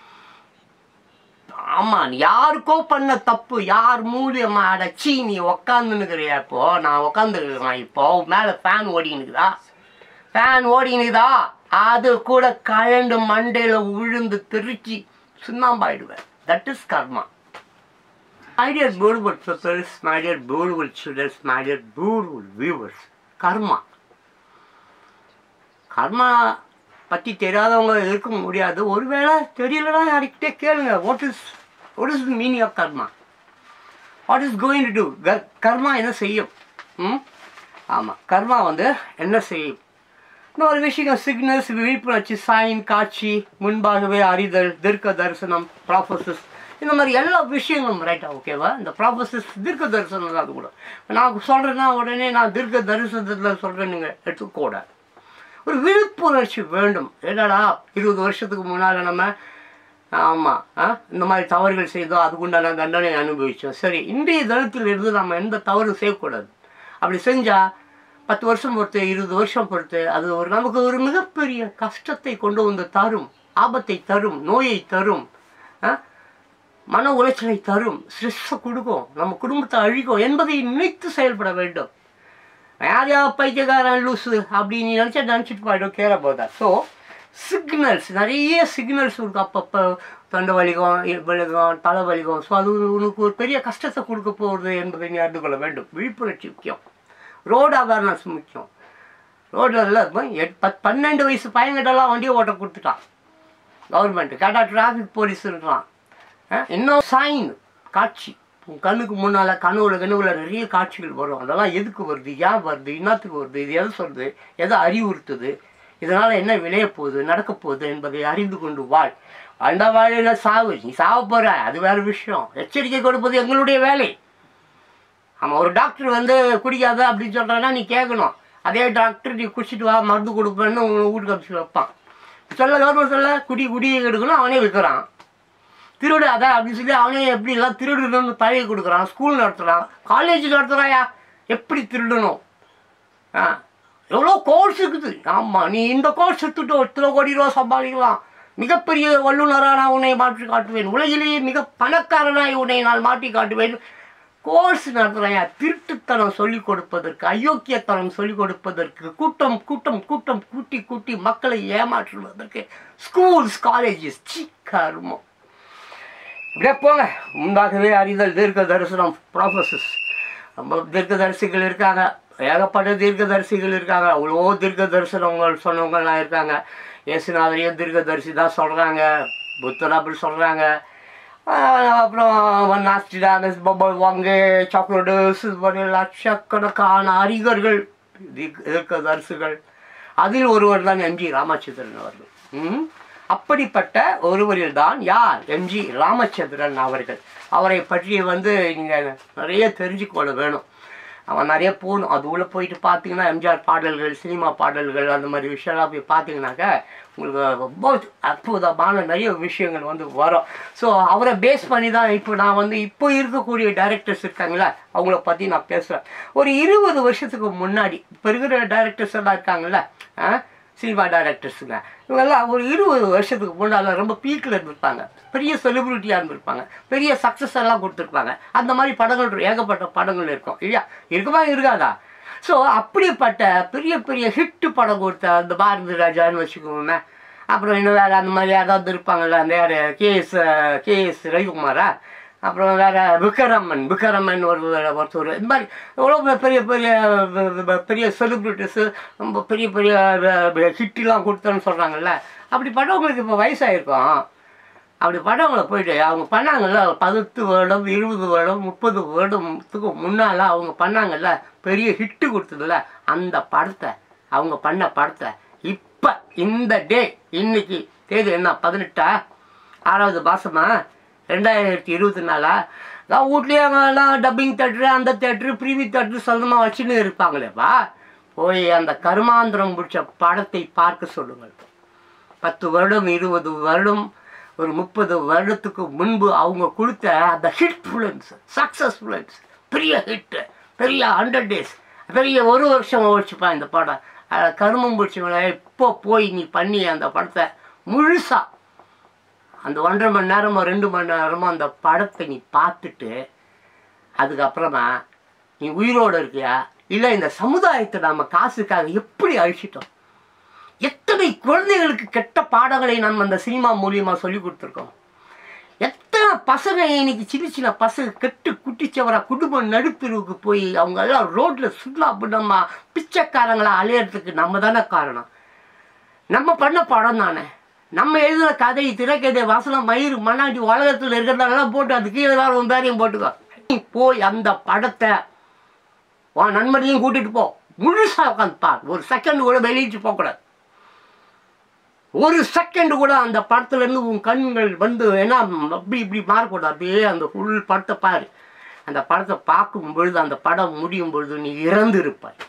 ஆமா நீ யாருக்கோ பண்ண தப்பு யார் மூலியமா அடைச்சி நீ உக்காந்துன்னுக்கிறியா இப்போ நான் உக்காந்துருக்கிறேன் இப்போ மேல ஃபேன் ஓடினுக்குதா ஃபேன் ஓடினுக்குதா அது கூட கழண்டு மண்டையில விழுந்து திருச்சி சுண்ணாம்பாயிடுவேன் that is karma My dear beautiful peoples, my dear beautiful children, my dear beautiful viewers, karma karma பற்றி தெரியாதவங்க இருக்க முடியாது ஒருவேளை தெரியலனா யாருக்கிட்டே கேளுங்க what is what is meaning of karma what is going to do karma என்ன செய்யும் ம் ஆமாம் கர்மா வந்து என்ன செய்யும் இன்னொரு விஷயம் சிக்னல்ஸ் விழிப்புணர்ச்சி சைன் காட்சி முன்பாகவே அறிதல் தீர்க்க தரிசனம் ப்ராஃபஸஸ் இந்த மாதிரி எல்லா விஷயங்களும் ரைட்டா ஓகேவா இந்த ப்ராஃபஸஸ் தீர்க்க தரிசனம் தான் அது கூட நான் சொல்கிறேன்னா உடனே நான் தீர்க்க தரிசனத்தில் சொல்கிறேன் நீங்கள் எடுத்துக்கூடாது ஒரு விழிப்புணர்ச்சி வேண்டும் என்னடா இருபது வருஷத்துக்கு முன்னால் நம்ம ஆமாம் இந்த மாதிரி தவறுகள் செய்தோம் அதுக்குண்டான தண்டனை அனுபவித்தோம் சரி இன்றைய தினத்தில் இருந்து நம்ம எந்த தவறும் செய்யக்கூடாது அப்படி செஞ்சால் பத்து வருஷம் பொறுத்து இருபது வருஷம் பொறுத்து அது ஒரு நமக்கு ஒரு மிகப்பெரிய கஷ்டத்தை கொண்டு வந்து தரும் ஆபத்தை தரும் நோயை தரும் ஆ? மன உளைச்சலை தரும் ஸ்ட்ரெஸ்ஸை கொடுக்கும் நம்ம குடும்பத்தை அழிக்கும் என்பதை நினைத்து செயல்பட வேண்டும் யார் யார் பைத்தியக்காரன் லூசு அப்படி நீ நினச்சா நினச்சிட்டு போயிடும் கேர போதா ஸோ சிக்னல்ஸ் நிறைய சிக்னல்ஸ் இருக்கு அப்பப்போ தொண்டை வலிக்கும் இ- வலிக்கும் தலை வலிக்கும் ஸோ அது உனக்கு ஒரு பெரிய கஷ்டத்தை கொடுக்க போகிறது என்பதை நீ அறிந்து கொள்ள வேண்டும் விழிப்புணர்ச்சி முக்கியம் ரோடு அவேர்னஸ் முக்கியம் ரோட்டில் இல்லை எட் பத் பன்னெண்டு வயசு பையன்கிட்டலாம் வண்டியை ஓட்ட கொடுத்துட்டான் கவர்மெண்ட் கேட்டால் டிராஃபிக் போலீஸ் இருக்கலாம் அஹ் இன்னும் சைன் காட்சி உன் கண்ணுக்கு முன்னால் கனவுல கனவுல நிறைய காட்சிகள் வரும் அதெல்லாம் எதுக்கு வருது ஏன் வருது என்னத்துக்கு வருது இது எதை சொல்லுது எதை அறிவுறுத்துது இதனால் என்ன விளைய போகுது நடக்க போகுது என்பதை அறிந்து கொண்டு வாழ் அந்த வாழையில சாவு நீ சாவ போற அது வேற விஷயம் எச்சரிக்கை கொடுப்பது எங்களுடைய வேலை ஆமாம் ஒரு டாக்டர் வந்து குடிக்காத அப்படின்னு சொல்கிறான்னா நீ கேட்கணும் அதே டாக்டர் நீ குடிச்சிட்டு வா மருந்து கொடுப்பேன்னு உன் வீட்டுக்கு அனுப்பிச்சு வைப்பான் சொல்ல கவர்மெண்ட் சொல்ல குடி குடி எடுக்கணும் அவனே விற்கிறான் திருடாத அப்படின்னு சொல்லி அவனே எப்படி எல்லாம் திருடணும்னு பழகி கொடுக்குறான் ஸ்கூல் நடத்துகிறான் காலேஜ் நடத்துகிறாயா எப்படி திருடணும் ஆ எவ்வளோ கோர்ஸ் இருக்குது ஆமாம் நீ இந்த கோர்ஸ் எடுத்துட்டு எத்தனை கோடி ரூபா சம்பாதிக்கலாம் மிகப்பெரிய வல்லுநராக நான் உன்னை மாற்றி காட்டுவேன் உலகிலேயே மிக பணக்காரனாய் உன்னை நான் மாற்றி காட்டுவேன் கோர்ஸ் நடத்துகிறாயா திருட்டுத்தனம் சொல்லிக் கொடுப்பதற்கு அயோக்கியத்தனம் சொல்லிக் கொடுப்பதற்கு கூட்டம் கூட்டம் கூட்டம் கூட்டி கூட்டி மக்களை ஏமாற்றுவதற்கு ஸ்கூல்ஸ் காலேஜஸ் கருமம் இப்படியே போங்க முன்பாகவே அறிதல் தீர்க்க தரிசனம் ப்ராஃபஸஸ் ரொம்ப தீர்க்க தரிசிகள் இருக்காங்க ஏகப்பட்ட தீர்க்க தரிசிகள் இருக்காங்க அவ்வளோ தீர்க்க தரிசனங்கள் சொன்னவங்கலாம் இருக்காங்க இயேசுநாதரையும் தீர்க்க தரிசி தான் சொல்கிறாங்க புத்தர் அப்படி சொல்கிறாங்க ஆஹ் அப்புறம் நாஸ்டிடானஸ் பபல் வாங்க சாக்லேட்ஸ் இது மாதிரி லட்சக்கணக்கான அறிஞர்கள் தரிசுகள் அதில் ஒருவர் தான் எம்ஜி ராமச்சந்திரன் அவர்கள் ம்? அப்படிப்பட்ட ஒருவரில் தான் யார் எம்ஜி ராமச்சந்திரன் அவர்கள் அவரை பற்றி வந்து நீங்கள் நிறைய தெரிஞ்சுக்கொள்ள வேணும் அவன் நிறைய போகணும் அது உள்ளே போயிட்டு பார்த்தீங்கன்னா எம்ஜிஆர் பாடல்கள் சினிமா பாடல்கள் அந்த மாதிரி விஷயம்லாம் போய் பார்த்தீங்கன்னாக்க உங்களுக்கு ரொம்ப அற்புதமான நிறைய விஷயங்கள் வந்து வரும் ஸோ அவரை பேஸ் பண்ணி தான் இப்போ நான் வந்து இப்போ இருக்கக்கூடிய டைரக்டர்ஸ் இருக்காங்களே அவங்கள பற்றி நான் பேசுகிறேன் ஒரு இருபது வருஷத்துக்கு முன்னாடி இப்போ இருக்கிற டைரக்டர்ஸ் எல்லாம் இருக்காங்கல்ல ஆ சினிமா டைரக்டர்ஸுங்க இவங்கெல்லாம் ஒரு இருபது வருஷத்துக்கு முன்னால் ரொம்ப பீக்கில் இருந்திருப்பாங்க பெரிய செலிபிரிட்டியாக இருந்திருப்பாங்க பெரிய சக்ஸஸ் எல்லாம் கொடுத்துருப்பாங்க அந்த மாதிரி படங்கள் ஏகப்பட்ட படங்கள் இருக்கும் இல்லையா இருக்குமா இருக்காதா ஸோ அப்படிப்பட்ட பெரிய பெரிய ஹிட்டு படம் கொடுத்த அந்த பாரதி ராஜான்னு வச்சுக்கோங்க அப்புறம் இன்னும் வேறு அந்த மாதிரி யாராவது இருப்பாங்கல்ல அந்த யார் கேஎஸ் கேஎஸ் ரவிக்குமாரா அப்புறம் வேற விக்ரமன் விக்ரமன் ஒரு ஒருத்தர் இந்த மாதிரி எவ்வளோ பெரிய பெரிய பெரிய செலிப்ரிட்டிஸு ரொம்ப பெரிய பெரிய ஹிட்டெலாம் கொடுத்தேன்னு சொல்கிறாங்கல்ல அப்படி படவங்களுக்கு இப்போ வயசாயிருக்கும் அப்படி படவங்களை போயிட்டு அவங்க பண்ணாங்கல்ல பதினெட்டு வருடம் இருபது வருடம் முப்பது வருடத்துக்கு முன்னால் அவங்க பண்ணாங்கல்ல பெரிய ஹிட்டு கொடுத்ததுல அந்த படத்தை அவங்க பண்ண படத்தை இப்போ இந்த டே இன்னைக்கு தேதி என்ன பதினெட்டா ஆறாவது மாசமா ரெண்டாயிரத்தி இருபத்தி நாலா நான் வீட்லேயே எல்லாம் டப்பிங் தேட்ரு அந்த தேட்ரு ப்ரீவி தேட்ரு சொந்தமாக வச்சுன்னு இருப்பாங்களேப்பா போய் அந்த கருமாந்திரம் பிடிச்ச படத்தை பார்க்க சொல்லுங்கள் பத்து வருடம் இருபது வருடம் ஒரு முப்பது வருடத்துக்கு முன்பு அவங்க கொடுத்த அந்த ஹிட்ஃபுல்லன்ஸ் சக்ஸஸ்ஃபுல்லன்ஸ் பெரிய ஹிட்டு பெரிய ஹண்ட்ரட் டேஸ் பெரிய ஒரு வருஷம் ஓடிச்சுப்பா இந்த படம் அஹ் கருமம் பிடிச்சவங்கள இப்போ போய் நீ பண்ணி அந்த படத்தை முழுசா அந்த ஒன்றரை மணி நேரமோ ரெண்டு மணி நேரமோ அந்த படத்தை நீ பார்த்துட்டு அதுக்கப்புறமா நீ உயிரோடு இருக்கியா இல்லை இந்த சமுதாயத்தை நம்ம காசுக்காக எப்படி அழிச்சிட்டோம் எத்தனை குழந்தைகளுக்கு கெட்ட பாடங்களை நம்ம அந்த சினிமா மூலியமா சொல்லி கொடுத்துருக்கோம் எத்தனை பசங்க இன்னைக்கு சின்ன சின்ன பசங்க கெட்டு குட்டிச்சவரா குடும்ப நடுத்தருவுக்கு போய் அவங்க எல்லாம் ரோட்ல சுற்றுலா பண்ணமா பிச்சைக்காரங்களா அலையறதுக்கு நம்ம தானே காரணம் நம்ம பண்ண படம் தானே நம்ம எழுதுன கதை திரைக்கதை வசனம் மயிர் மண்ணாடி உலகத்தில் இருக்கிறதெல்லாம் போட்டு அது கீழே தான் உன் பேரையும் போட்டுக்கோ நீ போய் அந்த படத்தை உன் நண்பனையும் கூட்டிட்டு போ முழுசா உட்காந்து பார் ஒரு செகண்ட் கூட வெளியிட்டு போகக்கூடாது ஒரு செகண்ட் கூட அந்த படத்துல இருந்து உன் கண்கள் வந்து ஏன்னா அப்படி இப்படி மாறக்கூடாது அப்படியே அந்த ஃபுல் படத்தை பாரு அந்த படத்தை பார்க்கும் பொழுது அந்த படம் முடியும் பொழுது நீ இறந்து இருப்பாய்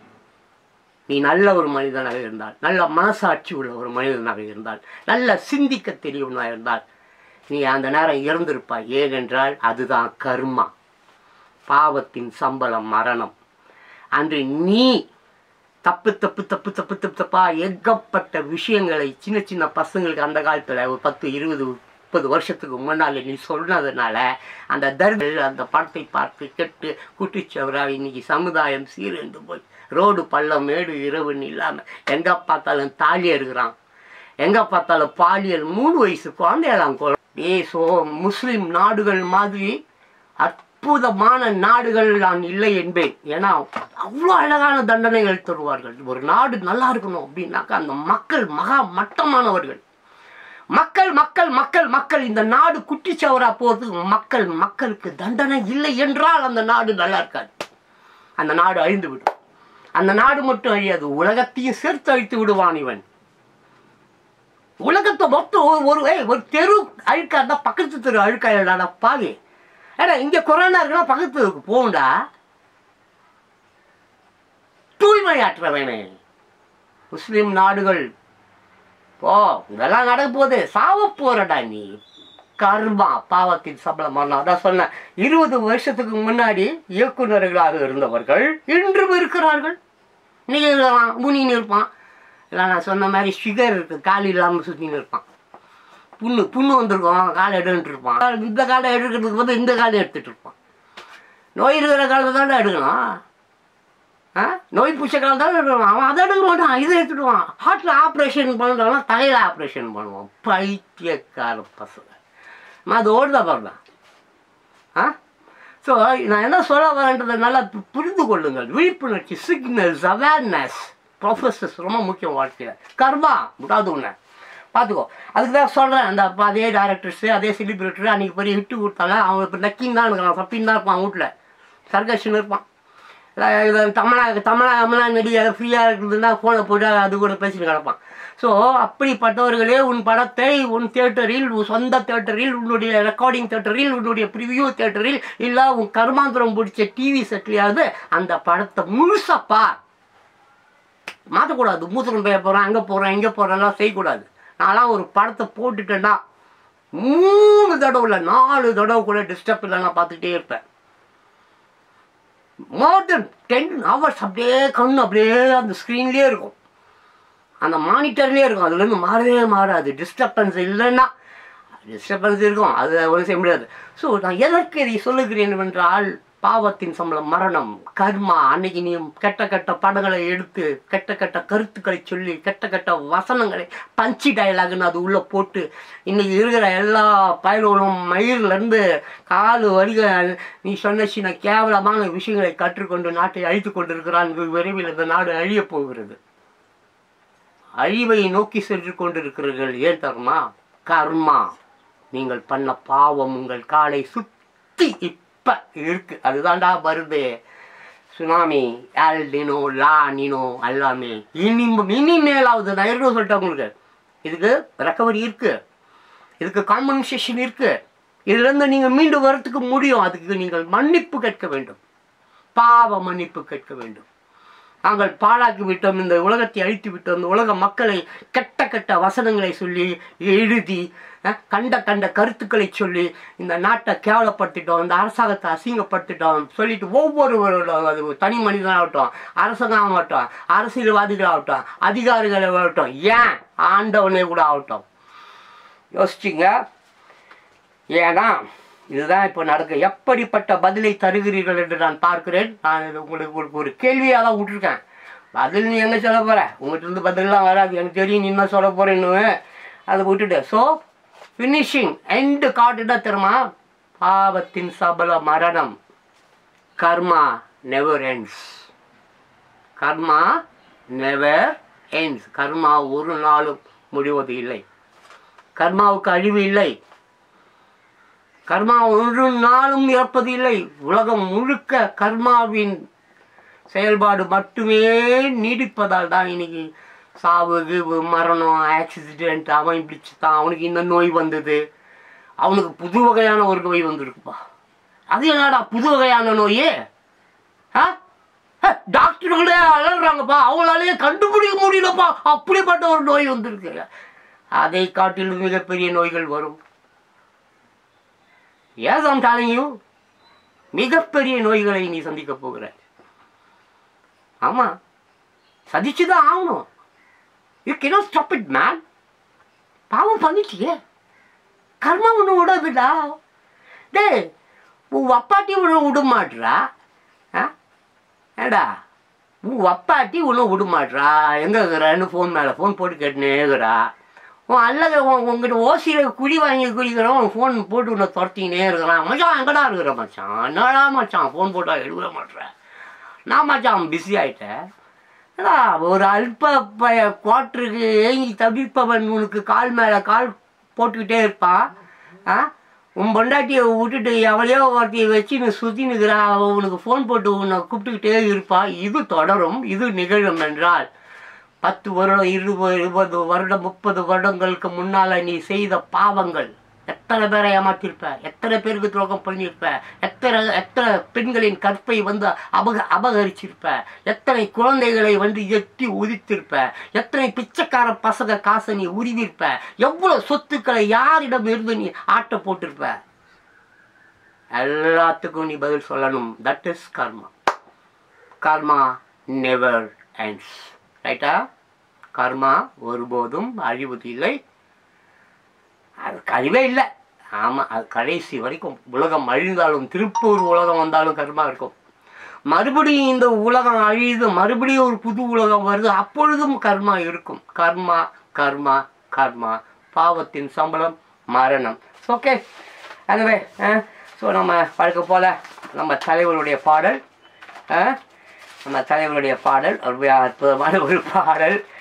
நீ நல்ல ஒரு மனிதனாக இருந்தால் நல்ல மனசாட்சி உள்ள ஒரு மனிதனாக இருந்தால் நல்ல சிந்திக்க தெரியவனாக இருந்தால் நீ அந்த நேரம் இறந்திருப்பாய் ஏனென்றால் அதுதான் கர்மா பாவத்தின் சம்பளம் மரணம் அன்று நீ தப்பு தப்பு தப்பு தப்பு தப்பு தப்பா ஏகப்பட்ட விஷயங்களை சின்ன சின்ன பசங்களுக்கு அந்த காலத்தில் ஒரு பத்து இருபது முப்பது வருஷத்துக்கு முன்னால் நீ சொன்னதுனால அந்த தர்மங்கள் அந்த படத்தை பார்த்து கெட்டு குட்டிச்சவரா இன்னைக்கு சமுதாயம் சீரழிந்து போய் ரோடு பள்ளம் மேடு இரவுன்னு இல்லாமல் எங்கே பார்த்தாலும் தாலி இருக்கிறான் எங்கே பார்த்தாலும் பாலியல் மூணு வயசு குழந்தையெல்லாம் கொலை ஏ சோ முஸ்லிம் நாடுகள் மாதிரி அற்புதமான நாடுகள் நான் இல்லை என்பேன் ஏன்னா அவ்வளோ அழகான தண்டனைகள் தருவார்கள் ஒரு நாடு நல்லா இருக்கணும் அப்படின்னாக்கா அந்த மக்கள் மகா மட்டமானவர்கள் மக்கள் மக்கள் மக்கள் மக்கள் இந்த நாடு குட்டிச்சவரா போகிறது மக்கள் மக்களுக்கு தண்டனை இல்லை என்றால் அந்த நாடு நல்லா இருக்காது அந்த நாடு அழிந்து விடும் அந்த நாடு மட்டும் அழியாது உலகத்தையும் சேர்த்து அழித்து விடுவான் இவன் உலகத்தை மொத்தம் ஒரு- ஒரு ஏய், ஒரு தெரு அழுக்கா இருந்தா பக்கத்து தெரு அழுக்காயிடாடா பாவி ஏடா இங்க கொரோனா இருக்குன்னா பக்கத்து தெருவுக்கு போகும்டா தூய்மையாற்றவனே முஸ்லிம் நாடுகள் போ இதெல்லாம் நடக்க போகுது சாவ போறடா நீ கர்மா பாவத்தின் சம்பளம் அதான் சொன்னேன் இருபது வருஷத்துக்கு முன்னாடி இயக்குநர்களாக இருந்தவர்கள் இன்றும் இருக்கிறார்கள் நீ இருக்கலாம் முனின்னு இருப்பான் இல்லை நான் சொன்ன மாதிரி சுகர் இருக்கு கால் இல்லாமல் சுற்றின்னு இருப்பான் புண்ணு புண்ணு வந்திருக்கும் காலை எடுத்துட்டு இருப்பான் இந்த காலை எடுக்கிறதுக்கு பதில் இந்த காலை எடுத்துட்டு இருப்பான் நோய் இருக்கிற காலத்தை தானே எடுக்கணும் ஆ நோய் பூச்ச காலம் தான் எடுக்கணும் அவன் அதை எடுக்க மாட்டான் இதை எடுத்துடுவான் ஹார்ட்டில் ஆப்ரேஷன் பண்ணுறவன் தலையில் ஆப்ரேஷன் பண்ணுவான் பைத்தியக்கார பசங்க நான் அது ஓடுதா பாருங்க ஆ ஸோ நான் என்ன சொல்ல வரேன்றதை நல்லா பு- புரிந்து கொள்ளுங்கள் விழிப்புணர்ச்சி சிக்னல்ஸ் அவேர்னஸ் ப்ரொஃபஸர்ஸ் ரொம்ப முக்கியம் வாழ்க்கையில் கர்மா விடாது உன்னை பார்த்துக்கோ அதுக்கு தான் சொல்கிறேன் அந்த அப்ப அதே டேரக்டர்ஸு அதே செலிபிரிட்டர் அன்றைக்கி பெரிய ஹிட்டு கொடுத்தாங்க அவன் இப்போ நக்கின்னு தான் இருக்கிறான் சப்பின்னு தான் இருப்பான் வீட்டில் சர்க்கஸ்ன்னு இருப்பான் இல்லை, இது தமிழா தமிழா தமிழா நடி அதை ஃப்ரீயாக இருக்குதுன்னா ஃபோனை போட்டு அது கூட பேசிட்டு கிடப்பான் ஸோ அப்படிப்பட்டவர்களே உன் படத்தை உன் தேட்டரில் உன் சொந்த தேட்டரில் உன்னுடைய ரெக்கார்டிங் தேட்டரில் உன்னுடைய ப்ரிவியூ தேட்டரில் இல்லை உன் கருமாந்திரம் பிடிச்ச டிவி செட்லையாவது அந்த படத்தை முழுசா பார் மாற்றக்கூடாது மூத்திரம் போய் போகிறேன் அங்கே போகிறேன் இங்கே போகிறேன்லாம் செய்யக்கூடாது நான்லாம் ஒரு படத்தை போட்டுட்டேன்னா மூணு தடவை இல்லை நாலு தடவை கூட டிஸ்டர்ப் இல்லைன்னா பார்த்துக்கிட்டே இருப்பேன் மோர் தென் டென் ஹவர்ஸ் அப்படியே கண்ணு அப்படியே அந்த ஸ்க்ரீன்லேயே இருக்கும் அந்த மானிட்டர்லேயே இருக்கும் அதுலேருந்து மாறவே மாறாது டிஸ்டர்பன்ஸ் இல்லைன்னா டிஸ்டர்பன்ஸ் இருக்கும் அது ஒன்றும் செய்ய முடியாது ஸோ நான் எதற்கு இதை சொல்லுகிறேன் என்றால் பாவத்தின் சம்பளம் மரணம் கர்மா அன்னைக்கு நீ கெட்ட கெட்ட படங்களை எடுத்து கெட்ட கெட்ட கருத்துக்களை சொல்லி கெட்ட கெட்ட வசனங்களை பஞ்சி டயலாக்னு அது உள்ளே போட்டு இன்னைக்கு இருக்கிற எல்லா பயல்களும் மயிர்லேருந்து காலு வரிக நீ சொன்ன சின்ன கேவலமான விஷயங்களை கற்றுக்கொண்டு நாட்டை அழித்து கொண்டிருக்கிறான் விரைவில் இந்த நாடு அழியப் போகிறது அழிவை நோக்கி சென்று கொண்டிருக்கிறீர்கள் ஏன் தருமா கர்மா நீங்கள் பண்ண பாவம் உங்கள் காலை சுத்தி இப்ப இருக்கு அதுதான்டா வருது சுனாமி ஆல்டினோ லா நினோ எல்லாமே இனி இனிமேலாவது நான் ஏற்கனவே சொல்லிட்டேன் உங்களுக்கு இதுக்கு ரெக்கவரி இருக்கு இதுக்கு காம்பன்சேஷன் இருக்கு இதுலேருந்து நீங்கள் மீண்டு வரத்துக்கு முடியும் அதுக்கு நீங்கள் மன்னிப்பு கேட்க வேண்டும் பாவ மன்னிப்பு கேட்க வேண்டும் நாங்கள் பாழாக்கி விட்டோம் இந்த உலகத்தை அழித்து விட்டோம் இந்த உலக மக்களை கெட்ட கெட்ட வசனங்களை சொல்லி எழுதி அஹ், கண்ட கண்ட கருத்துக்களை சொல்லி இந்த நாட்டை கேவலப்படுத்திட்டோம் இந்த அரசாங்கத்தை அசிங்கப்படுத்திட்டோம் சொல்லிட்டு ஒவ்வொருவரோட அது தனி மனிதனாகட்டும் அரசாங்கமாகட்டும் அரசியல்வாதிகளாகட்டும் அதிகாரிகளாகட்டும் ஏன் ஆண்டவனே கூட ஆகட்டும் யோசிச்சிங்க ஏன்னா இதுதான் இப்போ நடக்கு எப்படிப்பட்ட பதிலை தருகிறீர்கள் என்று நான் பார்க்கிறேன் நான் இது உங்களுக்கு ஒரு ஒரு கேள்வியாக தான் விட்டுருக்கேன் பதில் நீ எங்கே சொல்ல போகிற உங்கள்கிட்ட இருந்து பதிலெலாம் வராது எனக்கு தெரியும் நீ என்ன சொல்ல போகிறேன்னு அதை விட்டுட்டு ஸோ ஃபினிஷிங் எண்டு காட்டுட்டா தெரியுமா பாவத்தின் சபல மரணம் karma never ends karma never ends karma ஒரு நாளும் முடிவது இல்லை கர்மாவுக்கு அழிவு இல்லை கர்மா ஒரு நாளும் இறப்பது இல்லை உலகம் முழுக்க கர்மாவின் செயல்பாடு மட்டுமே நீடிப்பதால் தான் இன்னைக்கு சாவு கீவு, மரணம் ஆக்சிடென்ட் அவன் இப்படிச்சுட்டான் அவனுக்கு இந்த நோய் வந்தது அவனுக்கு புது வகையான ஒரு நோய் வந்திருக்குப்பா அது என்னடா புது வகையான நோய் ஆ ஹ, டாக்டர்களே அலறாங்கப்பா அவங்களாலேயே கண்டுபிடிக்க முடியலப்பா அப்படிப்பட்ட ஒரு நோய் வந்திருக்கு அதை காட்டிலும் மிகப்பெரிய நோய்கள் வரும் Yes, I'm telling you. மிகப்பெரிய நோய்களை நீ சந்திக்க போகிற ஆமா சதிச்சுதான் ஆகணும் you cannot stop it man பாவம் பண்ணிட்டியே கர்மா ஒன்று விடாதுடா டேய் உன் அப்பாட்டி ஒன்று விட மாட்றா ஆ ஏடா உன் அப்பாட்டி ஒன்றும் விட மாட்றா எங்கே இருக்கிறான்னு ஃபோன் மேலே ஃபோன் போட்டு கேட்டுனே இருக்கிறா உன் அல்லது உன் உங்ககிட்ட ஓசியில் குடி வாங்கி குடிக்கிறவன் உன் ஃபோன் போட்டு உன்னை துரத்திக்கினே இருக்கிறான் மச்சான் எங்கடா இருக்கிற மச்சான் என்னடா மச்சான் ஃபோன் போட்டா எடுக்க மாட்டேறேன் நான் மச்சான் பிஸி ஆயிட்டேன் ஏடா, ஒரு அல்ப பய குவாட்டருக்கு ஏங்கி தவிப்பவன் உனக்கு கால் மேலே கால் போட்டுக்கிட்டே இருப்பான் ஆ உன் பொண்டாட்டியை விட்டுட்டு எவளையோ ஒருத்தையை வச்சு நீ சுற்றி நிற்கிறா அவள் உனக்கு ஃபோன் போட்டு உன்னை கூப்பிட்டுக்கிட்டே இருப்பா இது தொடரும் இது நிகழும் என்றால் பத்து வருடம் இருபது இருபது வருடம் முப்பது வருடங்களுக்கு முன்னால் நீ செய்த பாவங்கள் எத்தனை பேரை ஏமாத்திருப்ப எத்தனை பேருக்கு துரோகம் பண்ணியிருப்ப எத்தனை எத்தனை பெண்களின் கற்பை வந்து அபக அபகரிச்சிருப்ப எத்தனை குழந்தைகளை வந்து எட்டி உதித்திருப்ப எத்தனை பிச்சைக்கார பசங்க காசை நீ உருவிருப்ப எவ்வளவு சொத்துக்களை யாரிடம் இருந்து நீ ஆட்ட போட்டிருப்ப எல்லாத்துக்கும் நீ பதில் சொல்லணும் that is karma karma never ends ரைட்டா கர்மா ஒருபோதும் அழிவது இல்லை அது கழிவே இல்லை ஆமாம் அது கடைசி வரைக்கும் உலகம் அழிந்தாலும் திருப்பூர் உலகம் வந்தாலும் கர்மா இருக்கும் மறுபடியும் இந்த உலகம் அழியுது மறுபடியும் ஒரு புது உலகம் வருது அப்பொழுதும் கர்மா இருக்கும் கர்மா கர்மா கர்மா பாவத்தின் சம்பளம் மரணம் ஓகே அதுவே ஸோ நம்ம பழக்க போல நம்ம தலைவருடைய பாடல் ஆ? நம்ம தலைவருடைய பாடல் ஒரு அற்புதமான ஒரு பாடல்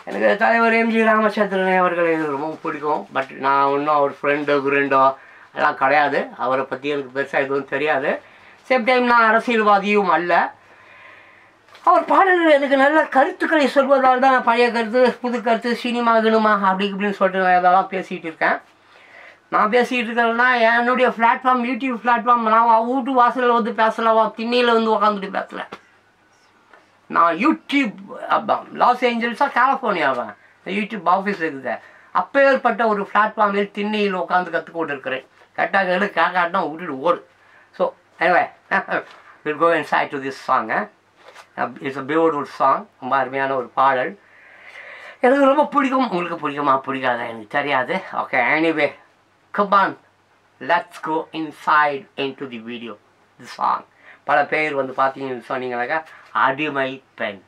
எனக்கு தலைவர் எம்ஜி ராமச்சந்திரன் அவர்கள் எனக்கு ரொம்ப பிடிக்கும் பட் நான் இன்னும் அவர் ஃப்ரெண்டு குரெண்டோ எல்லாம் கிடையாது அவரை பற்றி எனக்கு பெருசாக எதுவும் தெரியாது சேம் டைம் நான் அரசியல்வாதியும் அல்ல அவர் பாடல்கள் எனக்கு நல்ல கருத்துக்களை சொல்வதால் தான் நான் பழைய கருத்து புது கருத்து சினிமா கினிமா அப்படி இப்படின்னு சொல்லிட்டு நான் இதெல்லாம் பேசிகிட்டு இருக்கேன் நான் பேசிகிட்டு இருக்கிறேன்னா என்னுடைய பிளாட்ஃபார்ம் யூடியூப் பிளாட்ஃபார்ம் நான் அவன் வீட்டு வாசலில் வந்து பேசலவா திண்ணையில் வந்து உக்காந்துட்டு பேசல நான் யூடியூப் அதான் லாஸ் ஏஞ்சல்ஸா கலிஃபோர்னியாவா யூடியூப் ஆஃபீஸ் இருக்குது அப்பேற்பட்ட ஒரு பிளாட்ஃபார்மில் திண்ணையில் உட்காந்து கற்றுக்கொண்டு இருக்கிறேன் கரெக்டாக கேட்டு கேட்காட்டினா விட்டுட்டு ஓடு so anyway will go inside to this song it's a beautiful song ரொம்ப அருமையான ஒரு பாடல் எனக்கு ரொம்ப பிடிக்கும் உங்களுக்கு பிடிக்குமா பிடிக்காதா எனக்கு தெரியாது ஓகே எனிவே கபான் let's go inside into the video the song பல பேர் வந்து பார்த்தீங்கன்னு சொன்னீங்கன்னாக்கா அடிமை பெண்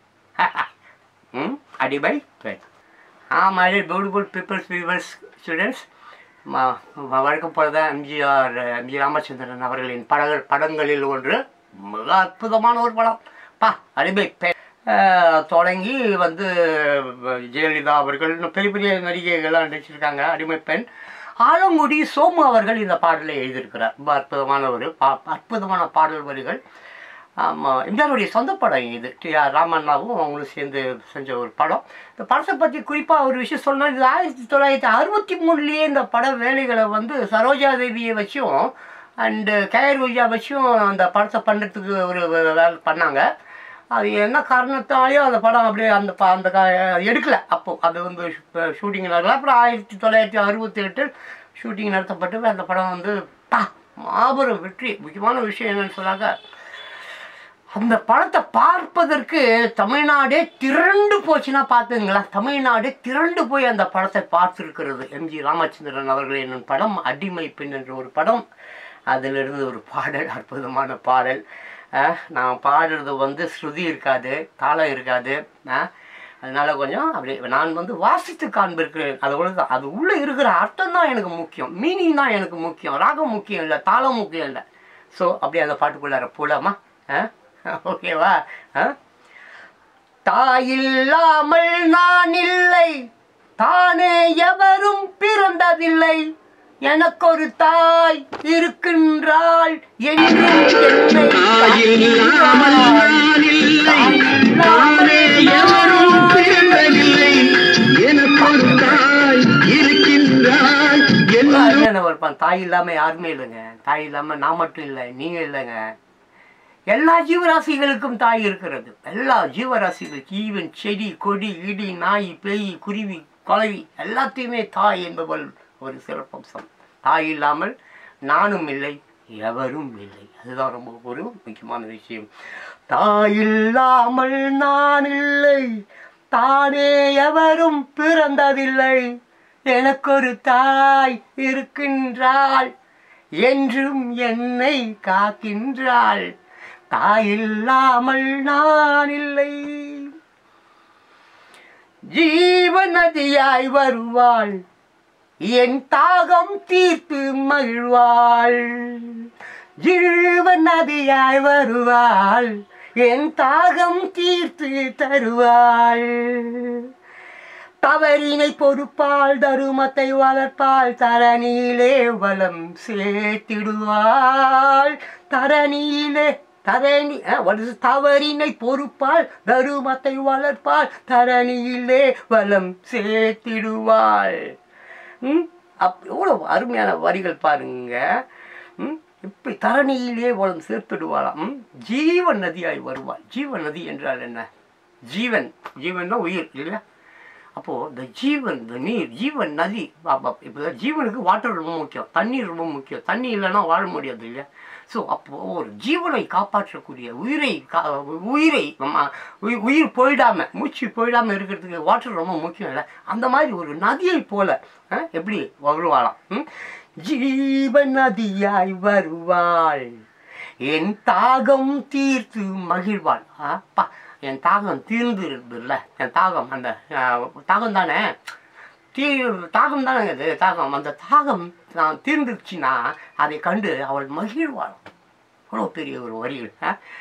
ம் அடிமை பெண் ஆ my beautiful peoples peoples students வழக்கம் போல தான் எம்ஜிஆர் எம்ஜி ராமச்சந்திரன் அவர்களின் படங்கள் படங்களில் ஒன்று மிக அற்புதமான ஒரு படம் பா அடிமை பெண் அஹ், தொடங்கி வந்து ஜெயலலிதா அவர்கள் இன்னும் பெரிய பெரிய நடிகைகள்லாம் நடிச்சிருக்காங்க அடிமை பெண் ஆலங்குடி சோமு அவர்கள் இந்த பாடலை எழுதியிருக்கிறார் ரொம்ப அற்புதமான ஒரு பா அற்புதமான பாடல் வரிகள் ஆமாம் எம்ஜிஆருடைய சொந்த படம் இது டி ஆர் ராமண்ணாவும் அவங்களும் சேர்ந்து செஞ்ச ஒரு படம் இந்த படத்தை பற்றி குறிப்பாக ஒரு விஷயம் சொல்லணும் இது ஆயிரத்தி தொள்ளாயிரத்தி அறுபத்தி மூணுலேயே இந்த பட வேலைகளை வந்து சரோஜா தேவியை வச்சும் அண்டு கேஆர் விஜயா வச்சும் அந்த படத்தை பண்ணுறதுக்கு ஒரு வே- வேலை பண்ணாங்க அது என்ன காரணத்தாலேயும் அந்த படம் அப்படியே அந்த ப- அந்த கா- எடுக்கலை அப்போது அது வந்து ஷூட்டிங் நடக்கல அப்புறம் ஆயிரத்தி தொள்ளாயிரத்தி அறுபத்தி எட்டில் ஷூட்டிங் நடத்தப்பட்டு அந்த படம் வந்து பா மாபெரும் வெற்றி முக்கியமான விஷயம் என்னன்னு சொன்னாக்க அந்த படத்தை பார்ப்பதற்கு தமிழ்நாடே திரண்டு போச்சுன்னா பார்த்துங்களா தமிழ்நாடே திரண்டு போய் அந்த படத்தை பார்த்துருக்கிறது எம்ஜி ராமச்சந்திரன் அவர்கள் என்னும் படம் அடிமை பெண் என்ற ஒரு படம் அதிலிருந்து ஒரு பாடல் அற்புதமான பாடல் அஹ், நான் பாடுறது வந்து ஸ்ருதி இருக்காது தாளம் இருக்காது அஹ், அதனால கொஞ்சம் அப்படி நான் வந்து வாசித்து காண்பிருக்கிறேன் அது தான் அது உள்ளே இருக்கிற அர்த்தம் தான் எனக்கு முக்கியம் மீனிங் தான் எனக்கு முக்கியம் ராகம் முக்கியம் இல்லை தாளம் முக்கியம் இல்லை ஸோ அப்படியே அந்த பாட்டுக்குள்ளார போலாமா ஆ ஓகேவா ஆ தாயில்லாமல் நான் இல்லை தானே எவரும் பிறந்ததில்லை எனக்கொரு தாய் இருக்கின்றாள் என்றும் என்னை காக்கின்றாள். தானே எவரும் பிறந்ததில்லை எனக்கொரு தாய் இருக்கின்றாய் ரொம்ப என்றும் அருமையான ஒரு பா- தாய் இல்லாம யாருமே இல்லைங்க தாய் இல்லாம நான் மட்டும் இல்லை நீங்க இல்லைங்க எல்லா ஜீவராசிகளுக்கும் தாய் இருக்கிறது எல்லா ஜீவராசிகள் ஈவன் செடி கொடி இடி நாய் பேய் குருவி குளவி எல்லாத்தையுமே தாய் என்பவள் ஒரு சிறப்பம்சம் தாய் இல்லாமல் நானும் இல்லை எவரும் இல்லை அதுதான் ரொம்ப ஒரு முக்கியமான விஷயம் தாய் இல்லாமல் நான் இல்லை தானே எவரும் பிறந்ததில்லை எனக்கொரு தாய் இருக்கின்றாள் என்றும் என்னை காக்கின்றாள் தாயில்லாமல் நான் இல்லை ஜீவ நதியாய் வருவாள் என் தாகம் தீர்த்து மகிழ்வாள் ஜீவ நதியாய் வருவாள் என் தாகம் தீர்த்து தருவாள் தவறினை பொறுப்பால் தருமத்தை வளர்ப்பால் தரணியிலே வளம் சேர்த்திடுவாள் தரணியிலே தரணி அஹ், what is it? தவறினை பொறுப்பால் தருமத்தை வளர்ப்பால் தரணியிலே வளம் சேர்த்திடுவாள் ம் அப் எவ்வளோ அருமையான வரிகள் பாருங்க ம் இப்படி தரணியிலே வளம் சேர்த்துடுவாளாம் ம் ஜீவன் நதியாய் வருவாள் ஜீவன் நதி என்றால் என்ன ஜீவன் ஜீவன் தான் உயிர் இல்லையா அப்போது இந்த ஜீவன் இந்த நீர் ஜீவன் நதி இப்போ ஜீவனுக்கு வாட்டர் ரொம்ப முக்கியம் தண்ணீர் ரொம்ப முக்கியம் தண்ணி இல்லைன்னா வாழ முடியாது இல்லையா ஸோ அப்போது ஒரு ஜீவனை காப்பாற்றக்கூடிய உயிரை கா உயிரை நம்ம உயி- உயிர் போயிடாம மூச்சு போயிடாம இருக்கிறதுக்கு வாட்டர் ரொம்ப முக்கியம் இல்லை அந்த மாதிரி ஒரு நதியை போல அஹ், எப்படி வருவாளாம் ம்? ஜீவன் நதியாய் வருவாள் என் தாகம் தீர்த்து மகிழ்வாள் அப்பா என் தாகம் தீர்ந்து இருக்குதுல்ல என் தாகம் அந்த அஹ், தாகம் தானே தீ தாகம் தானே அது தாகம் அந்த தாகம் நான் தீர்ந்துருச்சுன்னா அதை கண்டு அவள் மகிழ்வாள் அவ்வளோ பெரிய ஒரு வரிகள் ஆ?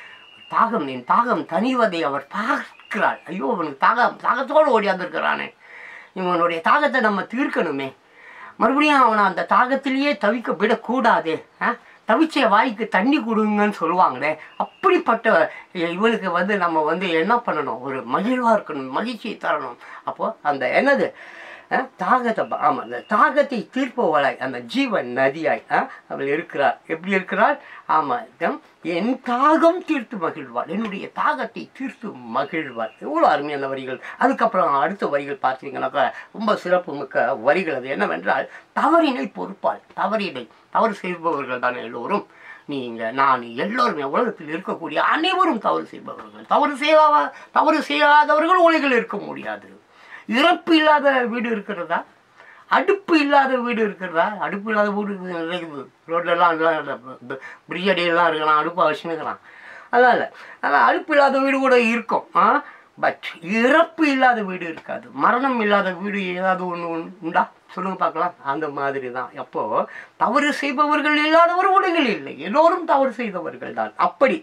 தாகம் என் தாகம் தனிவதை அவர் பார்க்கிறாள் ஐயோ அவனுக்கு தாகம் தாகத்தோடு ஓடியாந்துருக்கிறானே இவனுடைய தாகத்தை நம்ம தீர்க்கணுமே மறுபடியும் அவனை அந்த தாகத்திலேயே தவிக்க விடக்கூடாது ஆ? தவிச்ச வாய்க்கு தண்ணி கொடுங்கன்னு சொல்லுவாங்களே அப்படிப்பட்ட இவனுக்கு வந்து நம்ம வந்து என்ன பண்ணணும் ஒரு மகிழ்வாக இருக்கணும் மகிழ்ச்சியை தரணும் அப்போ அந்த என்னது ஆ? தாகத்தை ப- ஆமா அந்த தாகத்தை தீர்ப்பவளாய் அந்த ஜீவன் நதியாய் ஆ? அவள் இருக்கிறாள் எப்படி இருக்கிறாள் ஆமா தம் என் தாகம் தீர்த்து மகிழ்வாள் என்னுடைய தாகத்தை தீர்த்து மகிழ்வாள் எவ்வளோ அருமையான வரிகள் அதுக்கப்புறம் அடுத்த வரிகள் பார்த்தீங்கன்னாக்கா ரொம்ப சிறப்பு மிக்க வரிகள் அது என்னவென்றால் தவறினை பொறுப்பாள் தவறினை தவறு செய்பவர்கள் தானே எல்லோரும் நீங்க நான் எல்லோருமே உலகத்தில் இருக்கக்கூடிய அனைவரும் தவறு செய்பவர்கள் தவறு செய்யாத தவறு செய்யாதவர்கள் உலகில் இருக்க முடியாது இறப்பு இல்லாத வீடு இருக்கிறதா அடுப்பு இல்லாத வீடு இருக்கிறதா அடுப்பு இல்லாத வீடு இருக்குது ரோட்லலாம் பிரியாடியெல்லாம் இருக்கலாம் அடுப்பை வச்சுன்னுக்கிறான் அதான் இல்லை அதான் அடுப்பு இல்லாத வீடு கூட இருக்கும் ஆ பட் இறப்பு இல்லாத வீடு இருக்காது மரணம் இல்லாத வீடு ஏதாவது ஒன்று உண்டா சொல்லுங்க பார்க்கலாம் அந்த மாதிரி தான் அப்போ தவறு செய்பவர்கள் இல்லாதவர் உலகில் இல்லை எல்லோரும் தவறு செய்தவர்கள் தான் அப்படி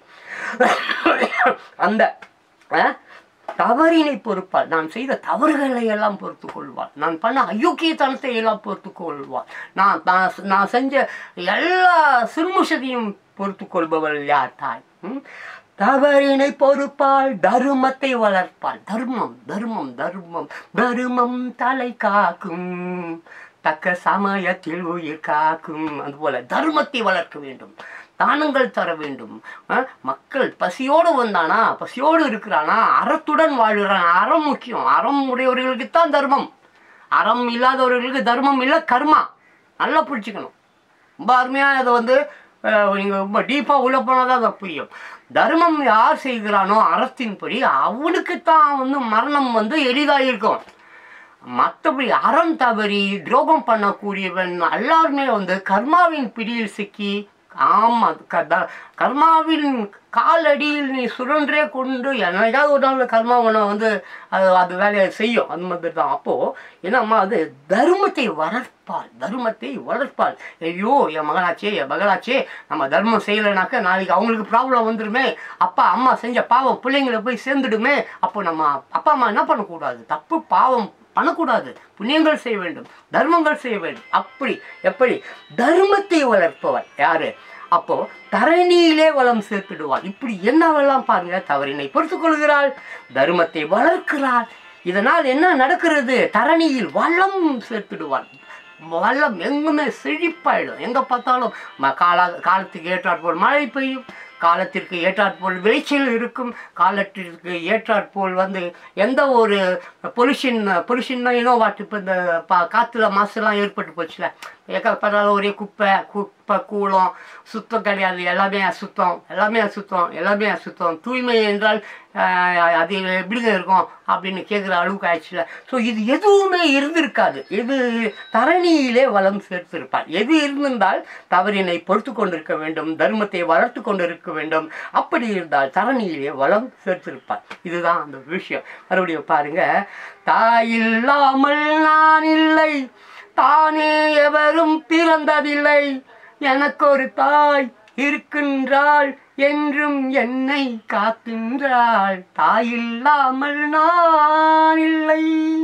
அந்த ஆ, தவறினை பொறுப்பாள் நான் செய்த தவறுகளை எல்லாம் பொறுத்து கொள்வாள் நான் பண்ண அயோக்கியத்தனத்தை எல்லாம் பொறுத்து கொள்வாள் நான் நான் நான் செஞ்ச எல்லா சிறுமுஷத்தையும் பொறுத்து கொள்பவள் யார் தாய் ம்? தவறினை பொறுப்பாள் தருமத்தை வளர்ப்பாள் தர்மம் தர்மம் தர்மம் தருமம் தலை காக்கும் தக்க சமயத்தில் உயிர் காக்கும் அதுபோல தர்மத்தை வளர்க்க வேண்டும் தானங்கள் தர வேண்டும் அஹ், மக்கள் பசியோடு வந்தானா பசியோடு இருக்கிறானா அறத்துடன் வாழ்கிறான் அறம் முக்கியம் அறம் உடையவர்களுக்கு தான் தர்மம் அறம் இல்லாதவர்களுக்கு தர்மம் இல்லை கர்மா நல்லா புரிச்சுக்கணும் ரொம்ப அருமையாக அதை வந்து நீங்கள் ரொம்ப டீப்பாக உள்ள போனால் தான் அதை புரியும் தர்மம் யார் செய்கிறானோ அறத்தின்படி அவனுக்குத்தான் வந்து மரணம் வந்து எளிதாக இருக்கும் மற்றபடி அறம் தவறி துரோகம் பண்ணக்கூடியவன் எல்லாருமே வந்து கர்மாவின் பிடியில் சிக்கி ஆமா க- த- கர்மாவின் காலடியில் நீ சுழன்றே கொண்டு என்னைக்காவது ஒரு நாள் கர்மா உன்னை வந்து அது அது வேலையை செய்யும் அந்த மாதிரி தான் அப்போது என்னம்மா அது தர்மத்தை வளர்ப்பாள் தர்மத்தை வளர்ப்பாள் ஐயோ என் மகனாச்சே என் மகளாச்சே நம்ம தர்மம் செய்யலைனாக்க நாளைக்கு அவங்களுக்கு ப்ராப்ளம் வந்துடுமே அப்பா அம்மா செஞ்ச பாவம் பிள்ளைங்களை போய் சேர்ந்துடுமே அப்போ நம்ம அப்பா அம்மா என்ன பண்ணக்கூடாது தப்பு பாவம் பண்ணக்கூடாது புண்ணியங்கள் செய்ய வேண்டும் தர்மங்கள் செய்ய வேண்டும் அப்படி எப்படி தர்மத்தை வளர்ப்பவர் யாரு அப்போ தரணியிலே வளம் சேர்த்துடுவாள் இப்படி என்னவெல்லாம் பாருங்க தவறினை பொறுத்துக் கொள்கிறாள் தர்மத்தை வளர்க்கிறாள் இதனால் என்ன நடக்கிறது தரணியில் வளம் சேர்த்துடுவாள் வளம் எங்குமே செழிப்பாயிடும் எங்க பார்த்தாலும் ம- காலா காலத்துக்கு ஏற்றாற்போல் மழை பெய்யும் காலத்திற்கு ஏற்றாற்போல் விளைச்சல் இருக்கும் காலத்திற்கு ஏற்றாற்போல் வந்து எந்த ஒரு பொல்யூஷன் பொல்யூஷன்னா ஏனோ வாட்டு இப்போ இந்த பா காற்றுல மாசுலாம் ஏற்பட்டு போச்சுல ஏக்கா பார்த்தாலும் ஒரே குப்பை குப்பை கூலம் சுத்தம் கிடையாது எல்லாமே அசுத்தம் எல்லாமே அசுத்தம் எல்லாமே அசுத்தம் தூய்மை என்றால் ஆஹ், அது எப்படிங்க இருக்கும் அப்படின்னு கேட்குற அளவுக்கு ஆயிடுச்சுல ஸோ இது எதுவுமே இருந்திருக்காது இது தரணியிலே வளம் சேர்த்திருப்பார் எது இருந்திருந்தால் தவறினை பொறுத்து கொண்டிருக்க வேண்டும் தர்மத்தை வளர்த்து கொண்டிருக்க வேண்டும் அப்படி இருந்தால் தரணியிலே வளம் சேர்த்திருப்பார் இதுதான் அந்த விஷயம் மறுபடியும் பாருங்க தாயில்லாமல் நான் இல்லை தானே எவரும் பிறந்ததில்லை எனக்கு ஒரு தாய் இருக்கின்றாள் என்றும் என்னை காக்கின்றாள் தாயில்லாமல் நான் இல்லை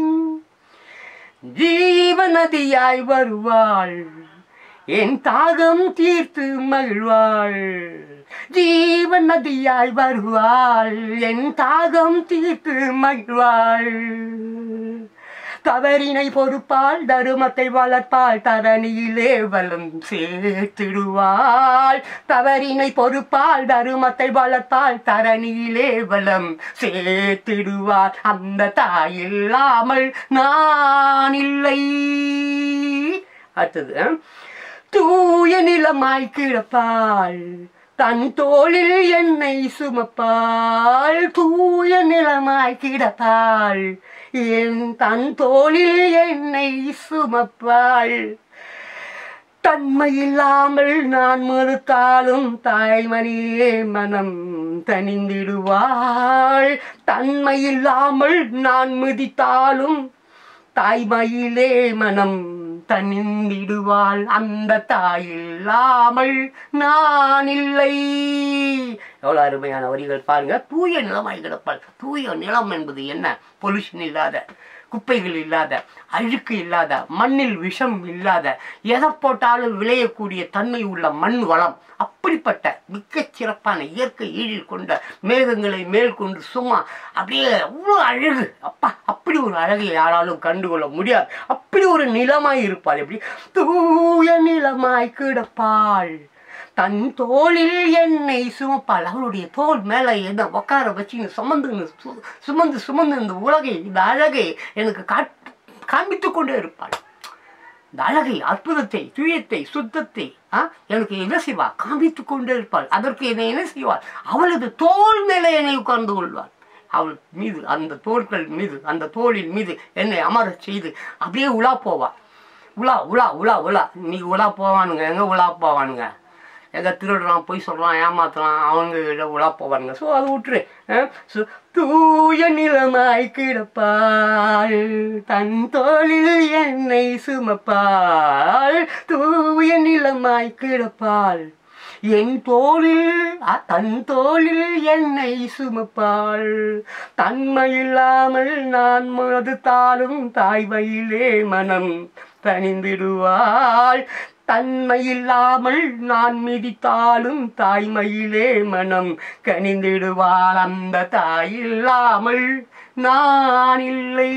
ஜீவநதியாய் வருவாள் என் தாகம் தீர்த்து மகிழ்வாள் ஜீவன் நதியாய் வருவாள் என் தாகம் தீர்த்து மகிழ்வாள் தவறினை பொறுப்பாள் தருமத்தை வளர்ப்பாள் தரணியிலே வளம் சேர்த்திடுவாள் தவறினை பொறுப்பாள் தருமத்தை வளர்ப்பாள் தரணியிலே வளம் சேர்த்திடுவாள் அந்த தாயில்லாமல் நான் இல்லை அடுத்தது ஆ? தூய நிலமாய் கிடப்பாள் தன் தோளில் என்னை சுமப்பாள் தூய நிலமாய் கிடப்பாள் என் தன் தோளில் என்னை சுமப்பாள் தன்மையில்லாமல் நான் மறுத்தாலும் தாய்மணியே மனம் தனிந்திடுவாள் தன்மையில்லாமல் நான் மிதித்தாலும் தாய்மையிலே மனம் தனிந்திடுவாள் அந்த தாய் இல்லாமல் நான் இல்லை எவ்வளவு அருமையான வரிகள் பாருங்க தூய நிலமாய் கிடப்பாள் தூய நிலம் என்பது என்ன பொல்யூஷன் இல்லாத குப்பைகள் இல்லாத அழுக்கு இல்லாத மண்ணில் விஷம் இல்லாத எதை போட்டாலும் விளையக்கூடிய தன்மை உள்ள மண் வளம் அப்படிப்பட்ட மிகச் சிறப்பான இயற்கை ஈழில் கொண்ட மேகங்களை மேல் கொண்டு சும்மா அப்படியே அவ்வளோ அழகு அப்பா அப்படி ஒரு அழகை யாராலும் கண்டுகொள்ள முடியாது அப்படி ஒரு நிலமாய் இருப்பாள் எப்படி தூய நிலமாய் கிடப்பாள் தன் தோளில் என்னை சுமப்பாள் அவளுடைய தோல் மேலே என்ன உட்கார வச்சு சுமந்து சு- சுமந்து சுமந்து இந்த உலகை இந்த அழகை எனக்கு காட் காண்பித்து கொண்டே இருப்பாள் இந்த அழகை அற்புதத்தை தூயத்தை சுத்தத்தை ஆ எனக்கு என்ன செய்வாள் காண்பித்து கொண்டே இருப்பாள் அதற்கு என்னை என்ன செய்வாள் அவளது தோல் மேலே என்னை உட்கார்ந்து கொள்வாள் அவள் மீது அந்த தோள்கள் மீது அந்த தோளின் மீது என்னை அமரச் செய்து அப்படியே உலா போவாள் உலா உலா உலா உலா நீ உலா போவானுங்க எங்கே உலா போவானுங்க எங்கே திருடுறான் பொய் சொல்கிறான் ஏமாத்துறான் அவங்க கிட்ட உலா போவானுங்க ஸோ அதை விட்டுரு அஹ், so, தூய நிலமாய் கிடப்பாள் தன் தோளில் என்னை சுமப்பாள் தூய நிலமாய் கிடப்பாள் என் தோளில் அ, தன் தோளில் என்னை சுமப்பாள் தன்மையில்லாமல் நான் மதுத்தாலும் தாய்மையிலே மனம் தனிந்திடுவாள் தன்மையில்லாமல் நான் மிதித்தாலும் தாய்மையிலே மனம் கனிந்திடுவாள் அந்த தாயில்லாமல் நான் இல்லை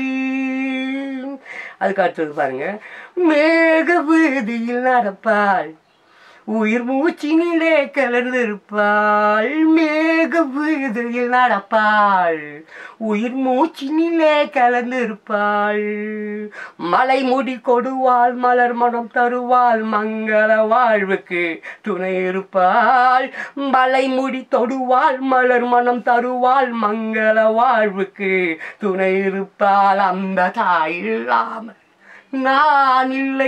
அதுக்கு அடுத்தது பாருங்க மேக வீதியில் நடப்பாள் உயிர் மூச்சினிலே கலந்திருப்பாள் மேக வீதியில் நடப்பாள் உயிர் மூச்சினிலே கலந்திருப்பாள் மலை முடி கொடுவாள் மலர் மனம் தருவாள் மங்கள வாழ்வுக்கு துணை இருப்பாள் மலை முடி தொடுவாள் மலர் மனம் தருவாள் மங்கள வாழ்வுக்கு துணை இருப்பாள் அந்த தாய் இல்லாமல் நான் இல்லை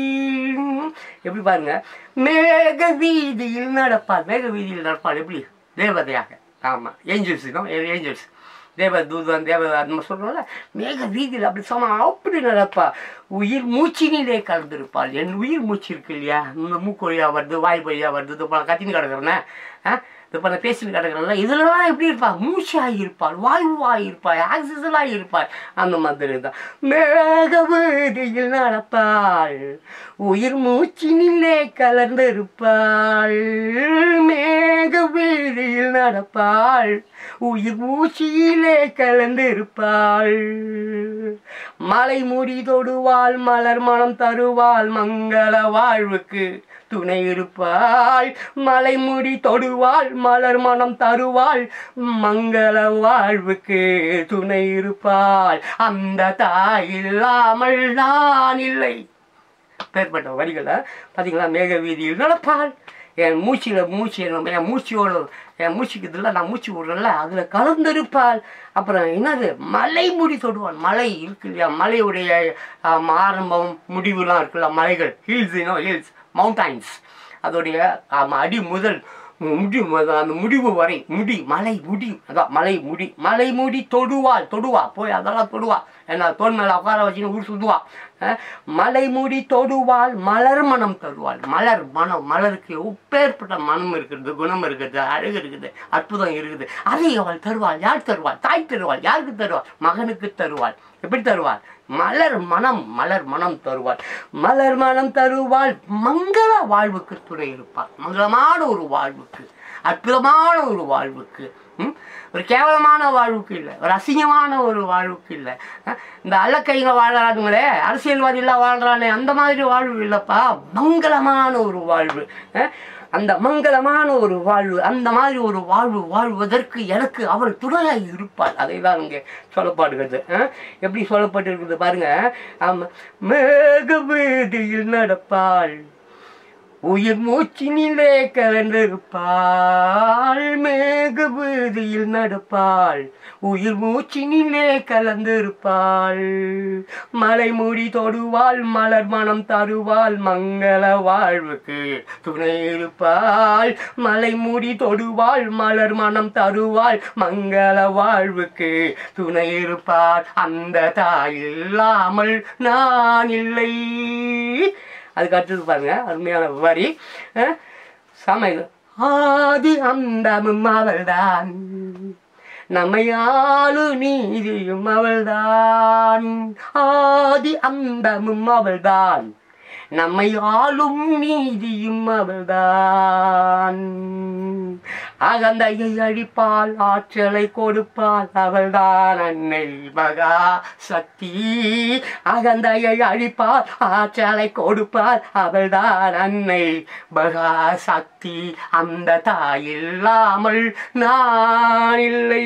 எப்படி பாருங்க மேக வீதியில் நடப்பாள் மேக வீதியில் நடப்பாள் எப்படி தேவதையாக ஆமாம் ஏஞ்சல்ஸ் தான் ஏஞ்சல்ஸ் தேவ தூதன் தேவ நம்ம சொல்கிறோம்ல மேக வீதியில் அப்படி சம அப்படி நடப்பா உயிர் மூச்சினிலே கலந்துருப்பாள் என் உயிர் மூச்சு இருக்கு இல்லையா இந்த மூக்கு வழியாக வருது வாய் வழியாக வருது இது போல கத்தின்னு கிடக்குறேனே ஆ இப்போ நான் பேசிட்டு கிடக்குறேன்ல இதுலலாம் எப்படி இருப்பாள் மூச்சாகி இருப்பாள் வாயுவாகி இருப்பாள் ஆக்சிஜனாகி இருப்பாள் அந்த மாதிரி தான் மேக வீதியில் நடப்பாள் உயிர் மூச்சினிலே கலந்திருப்பாள் மேக வீதியில் நடப்பாள் உயிர் மூச்சியிலே கலந்திருப்பாள் மலை முடி தொடுவாள் மலர் மனம் தருவாள் மங்கள வாழ்வுக்கு துணை இருப்பாள் மலை முடி தொடுவாள் மலர் மனம் தருவாள் மங்கள வாழ்வுக்கு துணை இருப்பாள் அந்த தாய் இல்லாமல் நான் இல்லை பேர்பட்ட வரிகளை பார்த்தீங்களா மேக வீதியில் நடப்பாள் என் மூச்சில் மூச்சு என் என் மூச்சியோட என் மூச்சுக்கு இதில் நான் மூச்சு விடுறேன்ல அதில் கலந்திருப்பாள் அப்புறம் என்னது மலை முடி தொடுவாள் மலை இருக்கு இல்லையா மலையுடைய ஆம், ஆரம்பம் முடிவுலாம் இருக்குல்ல மலைகள் ஹில்ஸ் இன்னோ ஹில்ஸ் மவுண்டைன்ஸ் அதோடைய ஆம், அடி முதல் முடி முத- அந்த முடிவு வரை முடி மலை முடி அதான் மலை முடி மலை முடி தொடுவாள் தொடுவா போய் அதெல்லாம் தொடுவா என்ன தோல் மேலே உட்கார வச்சுன்னு ஊர் சுத்துவா அஹ், மலை முடி தொடுவாள் மலர் மனம் தருவாள் மலர் மனம் மலருக்கு உப்பேற்பட்ட மனம் இருக்கிறது குணம் இருக்குது அழகு இருக்குது அற்புதம் இருக்குது அதை அவள் தருவாள் யார் தருவாள் தாய் தருவாள் யாருக்கு தருவாள் மகனுக்கு தருவாள் எப்படி தருவாள் மலர் மனம் மலர் மனம் தருவாள் மலர் மனம் தருவாள் மங்கள வாழ்வுக்கு துணை இருப்பாள் மங்களமான ஒரு வாழ்வுக்கு அற்புதமான ஒரு வாழ்வுக்கு ம்? ஒரு கேவலமான வாழ்வுக்கு இல்லை ஒரு அசிங்கமான ஒரு வாழ்வுக்கு இல்லை அஹ், இந்த அலக்கைங்க வாழறானுங்களே அரசியல்வாதிலாம் வாழ்றானே அந்த மாதிரி வாழ்வு இல்லைப்பா மங்களமான ஒரு வாழ்வு அஹ், அந்த மங்களமான ஒரு வாழ்வு அந்த மாதிரி ஒரு வாழ்வு வாழ்வதற்கு எனக்கு அவள் துணையாய் இருப்பாள் அதை தான் இங்கே சொல்லப்படுகிறது அஹ், எப்படி சொல்லப்பட்டிருக்குது பாருங்க ஆமா மேக வீதியில் நடப்பாள் உயிர் மூச்சினிலே கலந்திருப்பாள் மேக வீதியில் நடப்பாள் உயிர் மூச்சினிலே கலந்திருப்பாள் மலை மூடி தொடுவாள் மலர் மனம் தருவாள் மங்கள வாழ்வுக்கு துணை இருப்பாள் மலை மூடி தொடுவாள் மலர் மனம் தருவாள் மங்கள வாழ்வுக்கு துணை இருப்பாள் அந்த தாய் இல்லாமல் நான் இல்லை அதுக்கு அடுத்தது பாருங்க அருமையான வரி அஹ், சமையல் ஆதி அந்தமும் அவள்தான் நம்மை ஆளு நீதியும் அவள்தான் ஆதி அந்தமும் அவள்தான் நம்மை ஆளும் நீதியும் அவள்தான் அகந்தையை அழிப்பாள் ஆற்றலை கொடுப்பாள் அவள்தான் அன்னை மகா சக்தி அகந்தையை அழிப்பாள் ஆற்றலை கொடுப்பாள் அவள்தான் அன்னை மகா சக்தி அந்த தாய் இல்லாமல் நான் இல்லை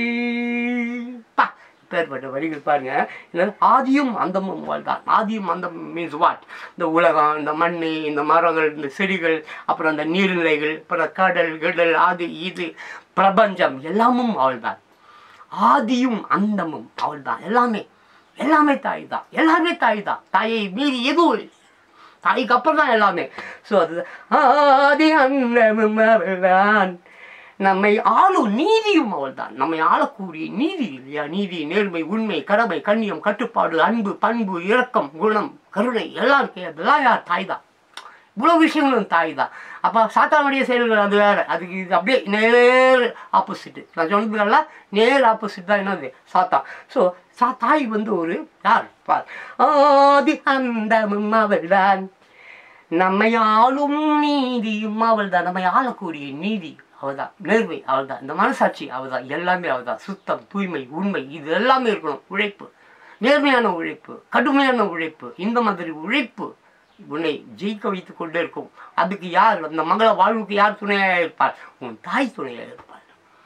பா பேர்பட்ட வரிகள் பாருங்க என்னது ஆதியும் அந்தமும் தான் ஆதியும் அந்தம் மீன்ஸ் வாட் இந்த உலகம் இந்த மண் இந்த மரங்கள் இந்த செடிகள் அப்புறம் இந்த நீர்நிலைகள் அப்புறம் கடல் கடல் ஆதி இது பிரபஞ்சம் எல்லாமும் அவள்தான் ஆதியும் அந்தமும் அவள்தான் எல்லாமே எல்லாமே தாய் தான் எல்லாமே தாய் தான் தாயை மீறி எதுவும் இல்லை தாய்க்கு அப்புறம் தான் எல்லாமே ஸோ அது ஆதி அந்தமும் அவள்தான் நம்மை ஆளும் நீதியும் அவள்தான் நம்மை ஆளக்கூடிய நீதி இல்லையா நீதி நேர்மை உண்மை கடமை கண்ணியம் கட்டுப்பாடு அன்பு பண்பு இரக்கம் குணம் கருணை எல்லாம் இருக்கே அதெல்லாம் யார் தாய் தான் இவ்வளோ விஷயங்களும் தாய் தான் அப்போ சாத்தானுடைய செயல்கள் அது வேற அதுக்கு இது அப்படியே நேர் ஆப்போசிட் நான் சொன்னதுக்கெல்லாம் நேர் ஆப்போசிட் தான் என்னது சாத்தா ஸோ சா தாய் வந்து ஒரு யார் பார் ஆதி அந்தமும் அவள்தான் நம்மை ஆளும் நீதியும் அவள்தான் நம்மை ஆளக்கூடிய நீதி அவள்தான் நேர்மை அவள்தான் இந்த மனசாட்சி அவள்தான் எல்லாமே அவள்தான் சுத்தம் தூய்மை உண்மை இது எல்லாமே இருக்கணும் உழைப்பு நேர்மையான உழைப்பு கடுமையான உழைப்பு இந்த மாதிரி உழைப்பு உன்னை ஜெயிக்க வைத்துக் கொண்டே இருக்கும் அதுக்கு யார் அந்த மங்கள வாழ்வுக்கு யார் துணையாக இருப்பார் உன் தாய் துணையாக இருப்பார்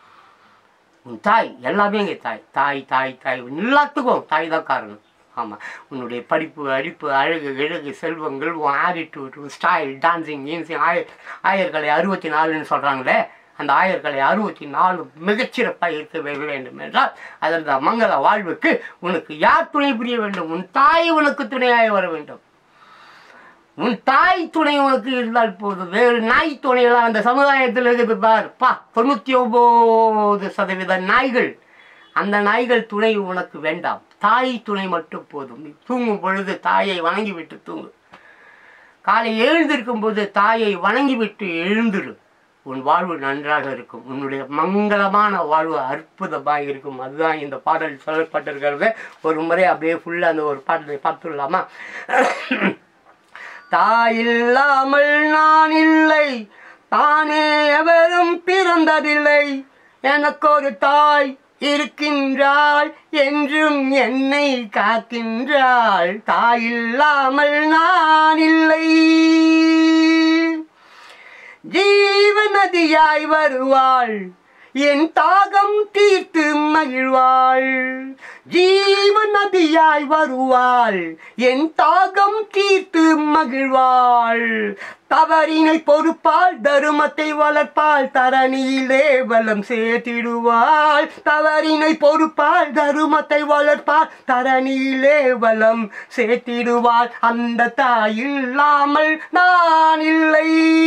உன் தாய் எல்லாமே இங்கே தாய் தாய் தாய் தாய் எல்லாத்துக்கும் தாய் தான் காரணம் ஆமாம் உன்னுடைய படிப்பு அடிப்பு அழகு இழகு செல்வங்கள் உன் ஆட்டிடியூட் ஸ்டைல் டான்சிங் கீன்சிங் ஆய ஆயர்களை அறுபத்தி நாலுன்னு சொல்கிறாங்களே அந்த ஆயர்களை அறுபத்தி நாலு மிகச்சிறப்பாக இருக்க வே- வேண்டும் என்றால் அதில் அந்த மங்கள வாழ்வுக்கு உனக்கு யார் துணை புரிய வேண்டும் உன் தாய் உனக்கு துணையாக வர வேண்டும் உன் தாய் துணை உனக்கு இருந்தால் போதும் வேறு நாய் துணையெல்லாம் அந்த சமுதாயத்தில் இருக்குது பார் பா தொண்ணூற்றி ஒம்பது சதவீத நாய்கள் அந்த நாய்கள் துணை உனக்கு வேண்டாம் தாய் துணை மட்டும் போதும் நீ தூங்கும் பொழுது தாயை வணங்கி விட்டு தூங்கு காலை எழுந்திருக்கும் போது தாயை வணங்கி விட்டு எழுந்திரு உன் வாழ்வு நன்றாக இருக்கும் உன்னுடைய மங்களமான வாழ்வு அற்புதமாக இருக்கும் அதுதான் இந்த பாடல் சொல்லப்பட்டிருக்கிறது ஒரு முறை அப்படியே ஃபுல்லாக அந்த ஒரு பாடலை பார்த்துடலாமா தாயில்லாமல் நான் இல்லை தானே எவரும் பிறந்ததில்லை எனக்கொரு தாய் இருக்கின்றாள் என்றும் என்னை காக்கின்றாள் தாயில்லாமல் நான் இல்லை ஜீவநதியாய் வருவாள் என் தாகம் தீர்த்து மகிழ்வாள் ஜீவநதியாய் வருவாள் என் தாகம் தீர்த்து மகிழ்வாள் தவறினை பொறுப்பாள் தருமத்தை வளர்ப்பாள் தரணியிலே வளம் சேர்த்திடுவாள் தவறினை பொறுப்பாள் தருமத்தை வளர்ப்பாள் தரணியிலே வளம் சேர்த்திடுவாள் அந்த தாய் இல்லாமல் நான் இல்லை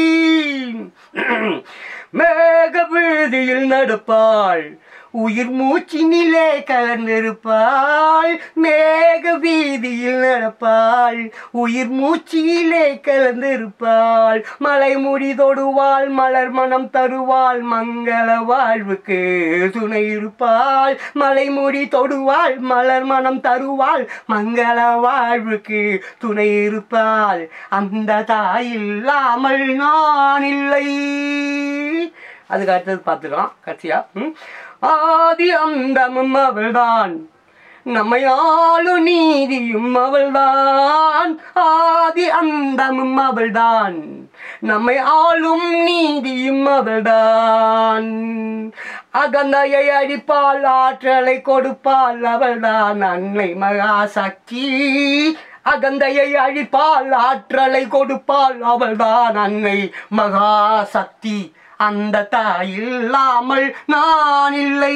மேக வீதியில் நடப்பாள் உயிர் மூச்சினிலே கலந்திருப்பாள் மேக வீதியில் நடப்பாள் உயிர் மூச்சிலே கலந்திருப்பாள் மலை முடி தொடுவாள் மலர் மனம் தருவாள் மங்கள வாழ்வுக்கு துணை இருப்பாள் மலை முடி தொடுவாள் மலர் மனம் தருவாள் மங்கள வாழ்வுக்கு துணை இருப்பாள் அந்த தாய் இல்லாமல் நான் இல்லை அதுக்கு அடுத்தது பார்த்துக்கலாம் கட்சியா ம் ஆதி அந்தமும் அவள்தான் நம்மை ஆளு நீதியும் அவள்தான் ஆதி அந்தமும் அவள்தான் நம்மை ஆளும் நீதியும் அவள்தான் அகந்தையை அடிப்பாள் ஆற்றலை கொடுப்பாள் அவள்தான் அன்னை மகாசக்தி அகந்தையை அழிப்பாள் ஆற்றலை கொடுப்பாள் அவள்தான் அன்னை மகாசக்தி அந்த தாய் இல்லாமல் நான் இல்லை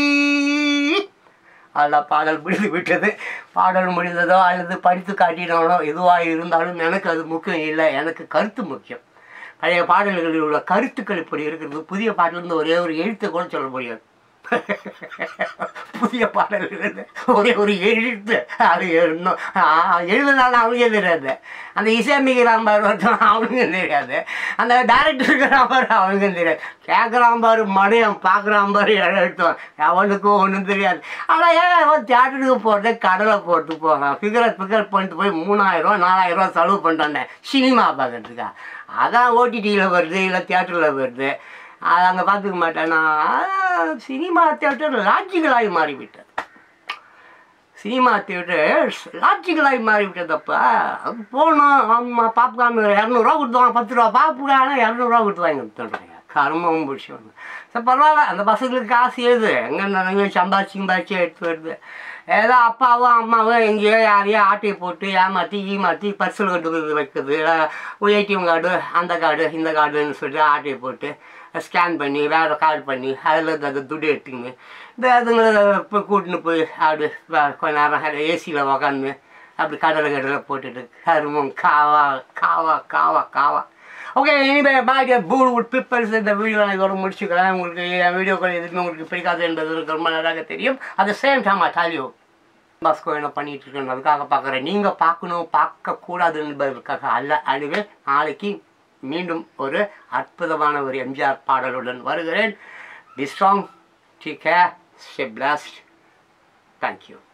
அதில் பாடல் முடிந்து விட்டது பாடல் முடிந்ததோ அல்லது படித்து காட்டினாலோ எதுவாக இருந்தாலும் எனக்கு அது முக்கியம் இல்லை எனக்கு கருத்து முக்கியம் பழைய பாடல்களில் உள்ள கருத்துக்கள் இப்படி இருக்கிறது புதிய பாட்டிலிருந்து ஒரே ஒரு எழுத்து கூட சொல்ல முடியாது புதிய பாடல்கள் ஒரே ஒரு எழுத்து அது இன்னும் எழுதுனாலும் அவனுக்கே தெரியாது அந்த இசையமைக்கிறான் பாரு ஒருத்தன் அவனுக்கும் தெரியாது அந்த டேரக்டர் இருக்கிறான் பாரு அவனுக்கும் தெரியாது கேட்குறான் பாரு மடையம் பார்க்குறான் பாரு எழுத்தும் அவனுக்கும் ஒன்றும் தெரியாது ஆனால் ஏன் அவன் தியேட்டருக்கு போகிறது கடலை போட்டு போகிறான் ஃபிகர் ஃபிகர் பண்ணிட்டு போய் மூணாயிரம் நாலாயிரம் ரூபா செலவு பண்ணிட்டானே சினிமா பார்க்கறதுக்கா அதான் ஓடிடியில் வருது இல்லை தியேட்டரில் வருது அதை அங்கே பார்த்துக்க மாட்டேன் நான் சினிமா தியேட்டர் லாஜிக்கலாகி மாறிவிட்டது சினிமா தியேட்டர் லாஜிக்கலாகி மாறிவிட்டதப்பா அது போகணும் ஆமாம் பாப்கார்ன் இரநூறுவா கொடுத்துவாங்க பத்து ரூபா பாப்கார்னு இரநூறுவா கொடுத்து வாங்கி கொடுத்துட்றாங்க கருமம் பிடிச்சி வந்து சரி பரவாயில்ல அந்த பசங்களுக்கு காசு ஏது எங்கே நிறைய சம்பாதிச்சு சம்பாதிச்சு எடுத்து வருது ஏதோ அப்பாவும் அம்மாவும் எங்கேயோ யாரையோ ஆட்டையை போட்டு ஏமாற்றி ஈமாற்றி பர்சல் கட்டு வைக்கிறது ஏடிஎம் கார்டு அந்த கார்டு இந்த கார்டுன்னு சொல்லிட்டு ஆட்டையை போட்டு ஸ்கேன் பண்ணி வேறு கார்டு பண்ணி அதில் அந்த துட்டு எடுத்துங்க இந்த அதுங்களை இப்போ கூட்டின்னு போய் அப்படி வே- கொஞ்ச நேரம் ஏசியில் உக்காந்து அப்படி கடலை கடலை போட்டுட்டு கருமம் காவா காவா காவா காவா ஓகே இனிமே பாக்கிய பூர்வுட் பிப்பர்ஸ் இந்த வீடியோ நான் இதோட முடிச்சுக்கிறேன் உங்களுக்கு என் வீடியோக்கள் எதுவுமே உங்களுக்கு பிடிக்காது என்பது எனக்கு ரொம்ப நல்லாக தெரியும் at the same time I tell you பாஸ்கோ என்ன பண்ணிட்டு இருக்கேன் அதுக்காக பார்க்குறேன் நீங்கள் பார்க்கணும் பார்க்கக்கூடாது என்பதற்காக அல்ல அதுவே நாளைக்கு மீண்டும் ஒரு அற்புதமான ஒரு எம்ஜிஆர் பாடலுடன் வருகிறேன் be strong take care stay blessed thank you